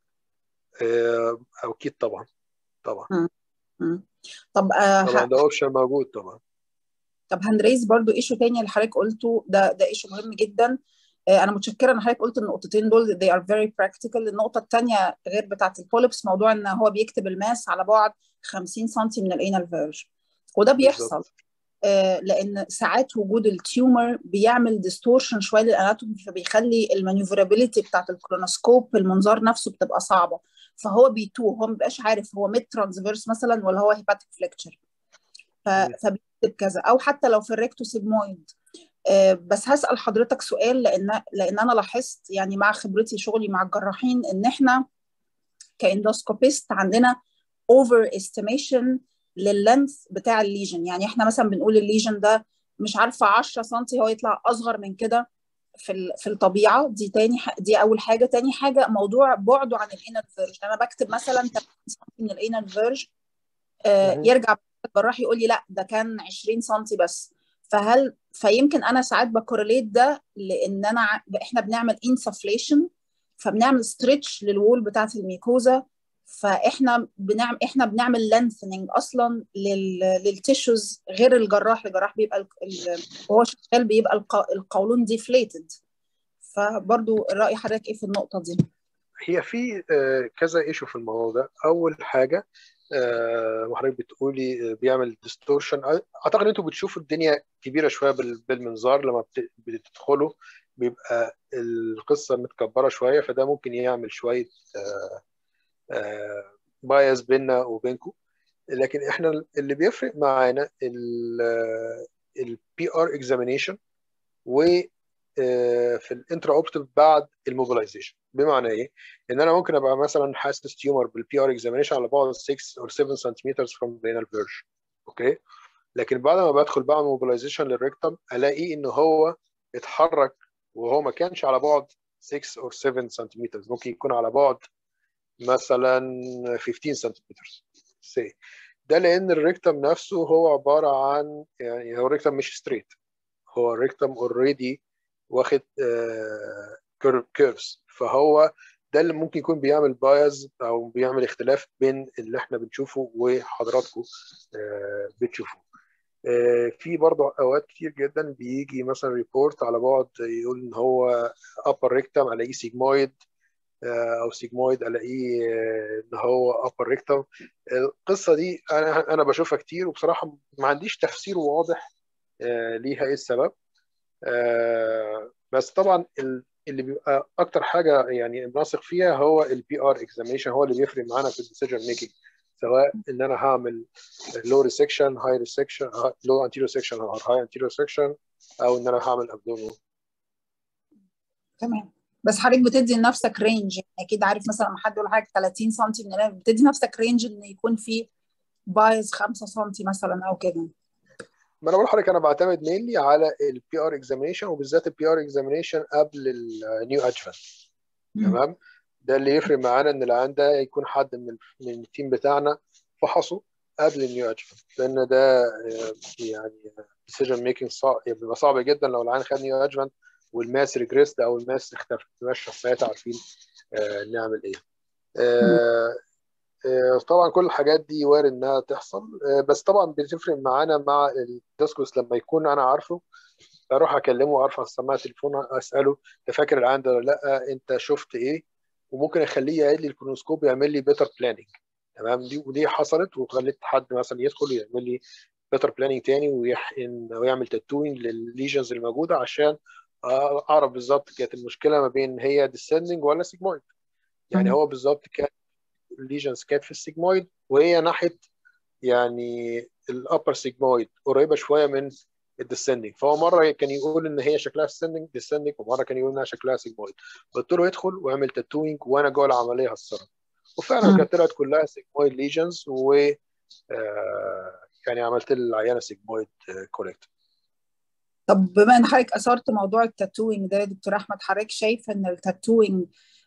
Speaker 5: اكيد طبعا طبعا
Speaker 4: م. م. طب آه
Speaker 5: طبعا ده اوبشن موجود طبعا
Speaker 4: طب هنريز برضو ايشو تاني اللي حضرتك قلته ده ده ايشو مهم جدا انا متشكره ان حضرتك قلت النقطتين دول they are very practical النقطه الثانيه غير بتاعه البوليبس موضوع ان هو بيكتب الماس على بعد 50 سم من الانال فيرج وده بيحصل آه لان ساعات وجود التيومر بيعمل ديستورشن شويه للاناتومي فبيخلي المانيوفرابيلتي بتاعه الكولونوسكوب المنظار نفسه بتبقى صعبه فهو بيتوه هو ما بيبقاش عارف هو ميد ترانسفيرس مثلا ولا هو هيباتيك فليكتشر فبيكتب كذا او حتى لو في الريكتو سيجمويد أه بس هسال حضرتك سؤال لان لان انا لاحظت يعني مع خبرتي شغلي مع الجراحين ان احنا كاندوسكوبيست عندنا اوفر استيميشن لللينث بتاع الليجن يعني احنا مثلا بنقول الليجن ده مش عارفه 10 سم هو يطلع اصغر من كده في في الطبيعه دي تاني دي اول حاجه تاني حاجه موضوع بعده عن الانر فيرج انا بكتب مثلا 30 سم من الانر فيرج آه يرجع الجراح يقول لي لا ده كان 20 سم بس فهل فيمكن انا ساعات بكورليت ده لان انا احنا بنعمل انسفليشن فبنعمل ستريتش للوول بتاعه الميكوزا فاحنا بنعمل احنا بنعمل لينثنينج اصلا لل... للتيشوز غير الجراح الجراح بيبقى ال... وهو شغال بيبقى الق... القولون ديفليتد فبرضو راي حضرتك ايه في النقطه دي
Speaker 5: هي في كذا ايشو في الموضوع ده اول حاجه وحضرتك بتقولي بيعمل ديستورشن اعتقد انتوا بتشوفوا الدنيا كبيره شويه بالمنظار لما بتدخلوا بيبقى القصه متكبره شويه فده ممكن يعمل شويه بايز بيننا وبينكم لكن احنا اللي بيفرق معانا البي ار اكزامينيشن و في الانترا اوبتيف بعد الموبيلايزيشن بمعنى ايه؟ ان انا ممكن ابقى مثلا حاسس تيومر بالبي ار اكزامينيشن على بعد 6 او 7 سنتيمتر فروم رينال فيرج اوكي لكن بعد ما بدخل بعمل موبيلايزيشن للريكتم الاقي ان هو اتحرك وهو ما كانش على بعد 6 او 7 سنتيمتر ممكن يكون على بعد مثلا 15 سنتيمتر سي ده لان الريكتم نفسه هو عباره عن يعني هو الريكتم مش ستريت هو الريكتم اوريدي واخد كيرفز فهو ده اللي ممكن يكون بيعمل بايز او بيعمل اختلاف بين اللي احنا بنشوفه وحضراتكم بتشوفوه في برضه اوقات كتير جدا بيجي مثلا ريبورت على بعد يقول ان هو ابر ريكتم الاقيه سيجمويد او سيجمويد الاقيه ان هو ابر ريكتم القصه دي انا انا بشوفها كتير وبصراحه ما عنديش تفسير واضح ليها ايه السبب بس طبعا اللي بيبقى اكتر حاجه يعني بنثق فيها هو البي ار اكزامينشن هو اللي بيفرق معانا في الديسيجن ميكنج سواء ان انا هعمل لو ريسكشن هاي ريسكشن لو انتيريور سكشن او هاي انتيريور سكشن او ان انا هعمل ابدومين
Speaker 4: تمام بس حضرتك بتدي لنفسك رينج يعني اكيد عارف مثلا لما حد يقول حاجه 30 سم من الانف بتدي نفسك رينج ان يكون في بايظ 5 سم مثلا او كده
Speaker 5: ما انا بقول لحضرتك انا بعتمد مينلي على البي ار اكزامينشن وبالذات البي ار اكزامينشن قبل النيو ادفنت تمام ده اللي يفرق معانا ان العيان ده يكون حد من من التيم بتاعنا فحصه قبل النيو ادفنت لان ده يعني ديسيجن ميكنج صعب بيبقى صعب جدا لو العيان خد نيو ادفنت والماس ريجريست او الماس اختفت مش ساعتها عارفين آه نعمل ايه آه طبعا كل الحاجات دي وارد انها تحصل بس طبعا بتفرق معانا مع الديسكوس لما يكون انا عارفه اروح اكلمه ارفع السماعه التليفون اساله انت فاكر العين ده ولا لا انت شفت ايه وممكن اخليه يعيد لي الكولونوسكوب يعمل لي بيتر بلاننج تمام دي ودي حصلت وخليت حد مثلا يدخل يعمل لي بيتر بلاننج تاني ويحقن ويعمل تاتوينج للليجنز الموجوده عشان اعرف بالظبط كانت المشكله ما بين هي ديسندنج ولا سيجمويد يعني هو بالظبط كانت الليجنز كانت في السيجمويد وهي ناحيه يعني الابر سيجمويد قريبه شويه من الديسندنج فهو مره كان يقول ان هي شكلها ديسندنج ديسندنج ومره كان يقول انها شكلها سيجمويد قلت له ادخل واعمل تاتوينج وانا جوه العمليه هتصرف وفعلا كانت طلعت كلها سيجمويد ليجنز و آه يعني عملت للعيانه سيجمويد كوريكت
Speaker 4: طب بما ان حضرتك اثرت موضوع التاتوينج ده يا دكتور احمد حضرتك شايف ان التاتوينج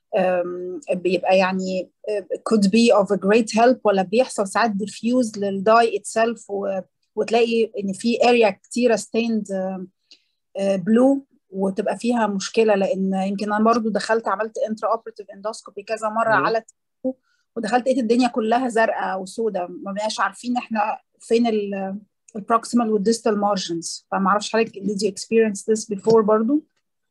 Speaker 4: بيبقى يعني could be of a great help ولا بيحصل ساعات diffuse للداي itself و وتلاقي ان في اريا كتيره ستيند بلو وتبقى فيها مشكله لان يمكن انا برضو دخلت عملت انترا اوبريتيف اندوسكوبي كذا مره على التيكو ودخلت لقيت الدنيا كلها زرقاء وسوداء ما بقاش عارفين احنا فين البروكسيمال والديستال مارجنز فما اعرفش حضرتك did you experience this before برضو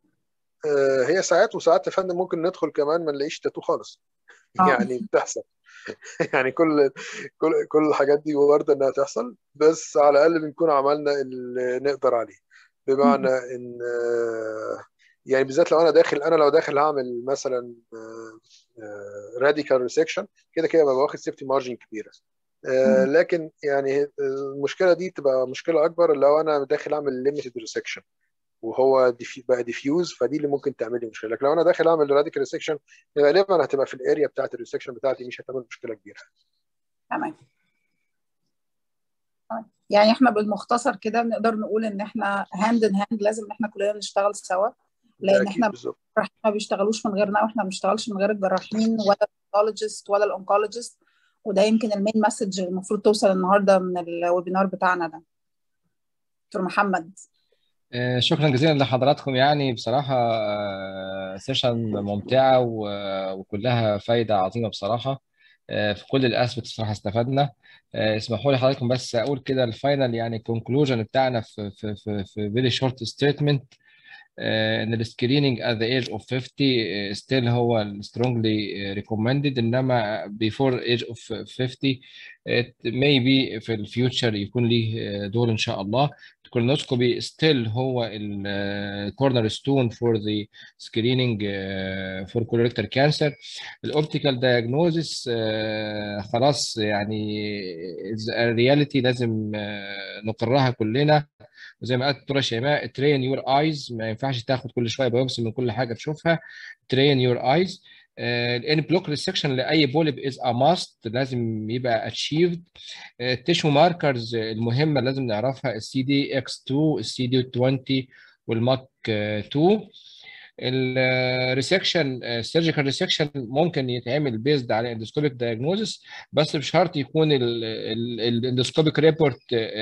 Speaker 5: هي ساعات وساعات يا فندم ممكن ندخل كمان ما نلاقيش تاتو خالص يعني بتحصل يعني كل كل كل الحاجات دي وارده انها تحصل بس على الاقل بنكون عملنا اللي نقدر عليه بمعنى ان يعني بالذات لو انا داخل انا لو داخل هعمل مثلا راديكال ريسكشن كده كده ببقى واخد سيفتي مارجن كبيره لكن يعني المشكله دي تبقى مشكله اكبر لو انا داخل اعمل ليميتد ريسكشن وهو ديفي بقى ديفيوز فدي اللي ممكن تعمل لي مشكله لكن لو انا داخل اعمل راديكال ريسكشن غالبا هتبقى في الاريا بتاعت الريسكشن بتاعتي مش هتعمل مشكله كبيره
Speaker 4: تمام يعني احنا بالمختصر كده بنقدر نقول ان احنا هاند ان هاند لازم ان احنا كلنا نشتغل سوا لان احنا الجراحين ما بيشتغلوش من غيرنا واحنا ما بنشتغلش من غير الجراحين ولا الاونكولوجيست ولا الانكولوجيست وده يمكن المين مسج المفروض توصل النهارده من الويبينار بتاعنا ده دكتور محمد
Speaker 2: شكرا جزيلا لحضراتكم يعني بصراحة سيشن ممتعة وكلها فايدة عظيمة بصراحة في كل الاسبكت الصراحة استفدنا اسمحوا لي حضراتكم بس اقول كده الفاينل يعني الكونكلوجن بتاعنا في في في في فيري شورت ستيتمنت ان السكريننج at the age of 50 still هو strongly recommended انما before age of 50 it may be في الفيوتشر يكون ليه دور ان شاء الله الكولونوسكوبي still هو الكورنر ستون for the screening for colorectal cancer الاوبتيكال diagnosis خلاص يعني الرياليتي لازم نقرها كلنا وزي ما قالت الدكتوره شيماء ترين يور ايز ما ينفعش تاخد كل شويه بايوبسي من كل حاجه تشوفها ترين يور ايز الان بلوك ريسكشن لاي بوليب از ا ماست لازم يبقى اتشيفد التيشو ماركرز المهمه لازم نعرفها السي دي اكس 2 السي دي 20 والماك 2 الريسكشن السيرجيكال ريسكشن ممكن يتعمل بيزد على اندوسكوبيك دايجنوزس بس بشرط يكون الاندوسكوبيك ريبورت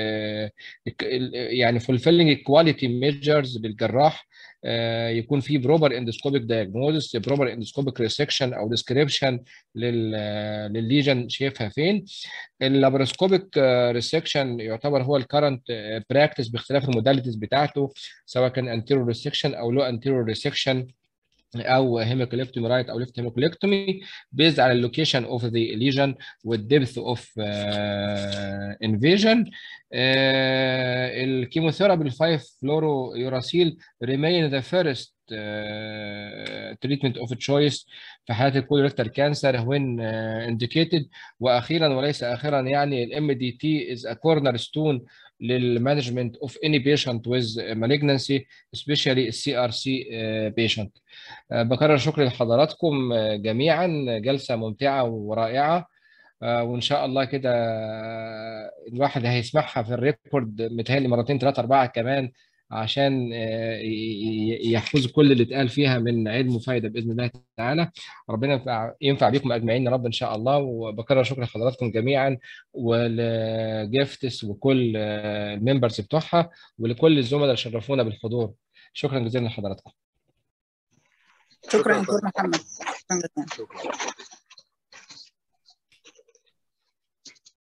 Speaker 2: يعني فولفيلنج كواليتي ميجرز للجراح يكون في بروبر اندوسكوبيك دايجنوزس بروبر اندوسكوبيك ريسكشن او ديسكريبشن للليجن شايفها فين اللابروسكوبيك ريسكشن يعتبر هو الكرنت براكتس باختلاف الموداليتيز بتاعته سواء كان انتيرور ريسكشن او لو انتيرور ريسكشن او هيموكوليكتومي رايت او ليفت هيموكوليكتومي بيز على اللوكيشن اوف ذا ليجن والدبث اوف انفيجن الكيموثيرابي الفايف فلورو يوراسيل ريمين ذا فيرست تريتمنت اوف تشويس في حالات الكولوريكتال كانسر وين انديكيتد واخيرا وليس اخيرا يعني الام دي تي از ا كورنر ستون للمانجمنت اوف اني بيشنت ويز مالجنسي سبيشالي السي ار سي بيشنت بكرر شكري لحضراتكم جميعا جلسه ممتعه ورائعه وان شاء الله كده الواحد هيسمعها في الريكورد متهيألي مرتين ثلاثه اربعه كمان عشان يحفظوا كل اللي اتقال فيها من علم وفايده باذن الله تعالى ربنا ينفع, ينفع بكم اجمعين يا رب ان شاء الله وبكرر شكر لحضراتكم جميعا ولجيفتس وكل الممبرز بتوعها ولكل الزملاء اللي شرفونا بالحضور شكرا جزيلا لحضراتكم
Speaker 4: شكرا دكتور محمد
Speaker 5: شكرا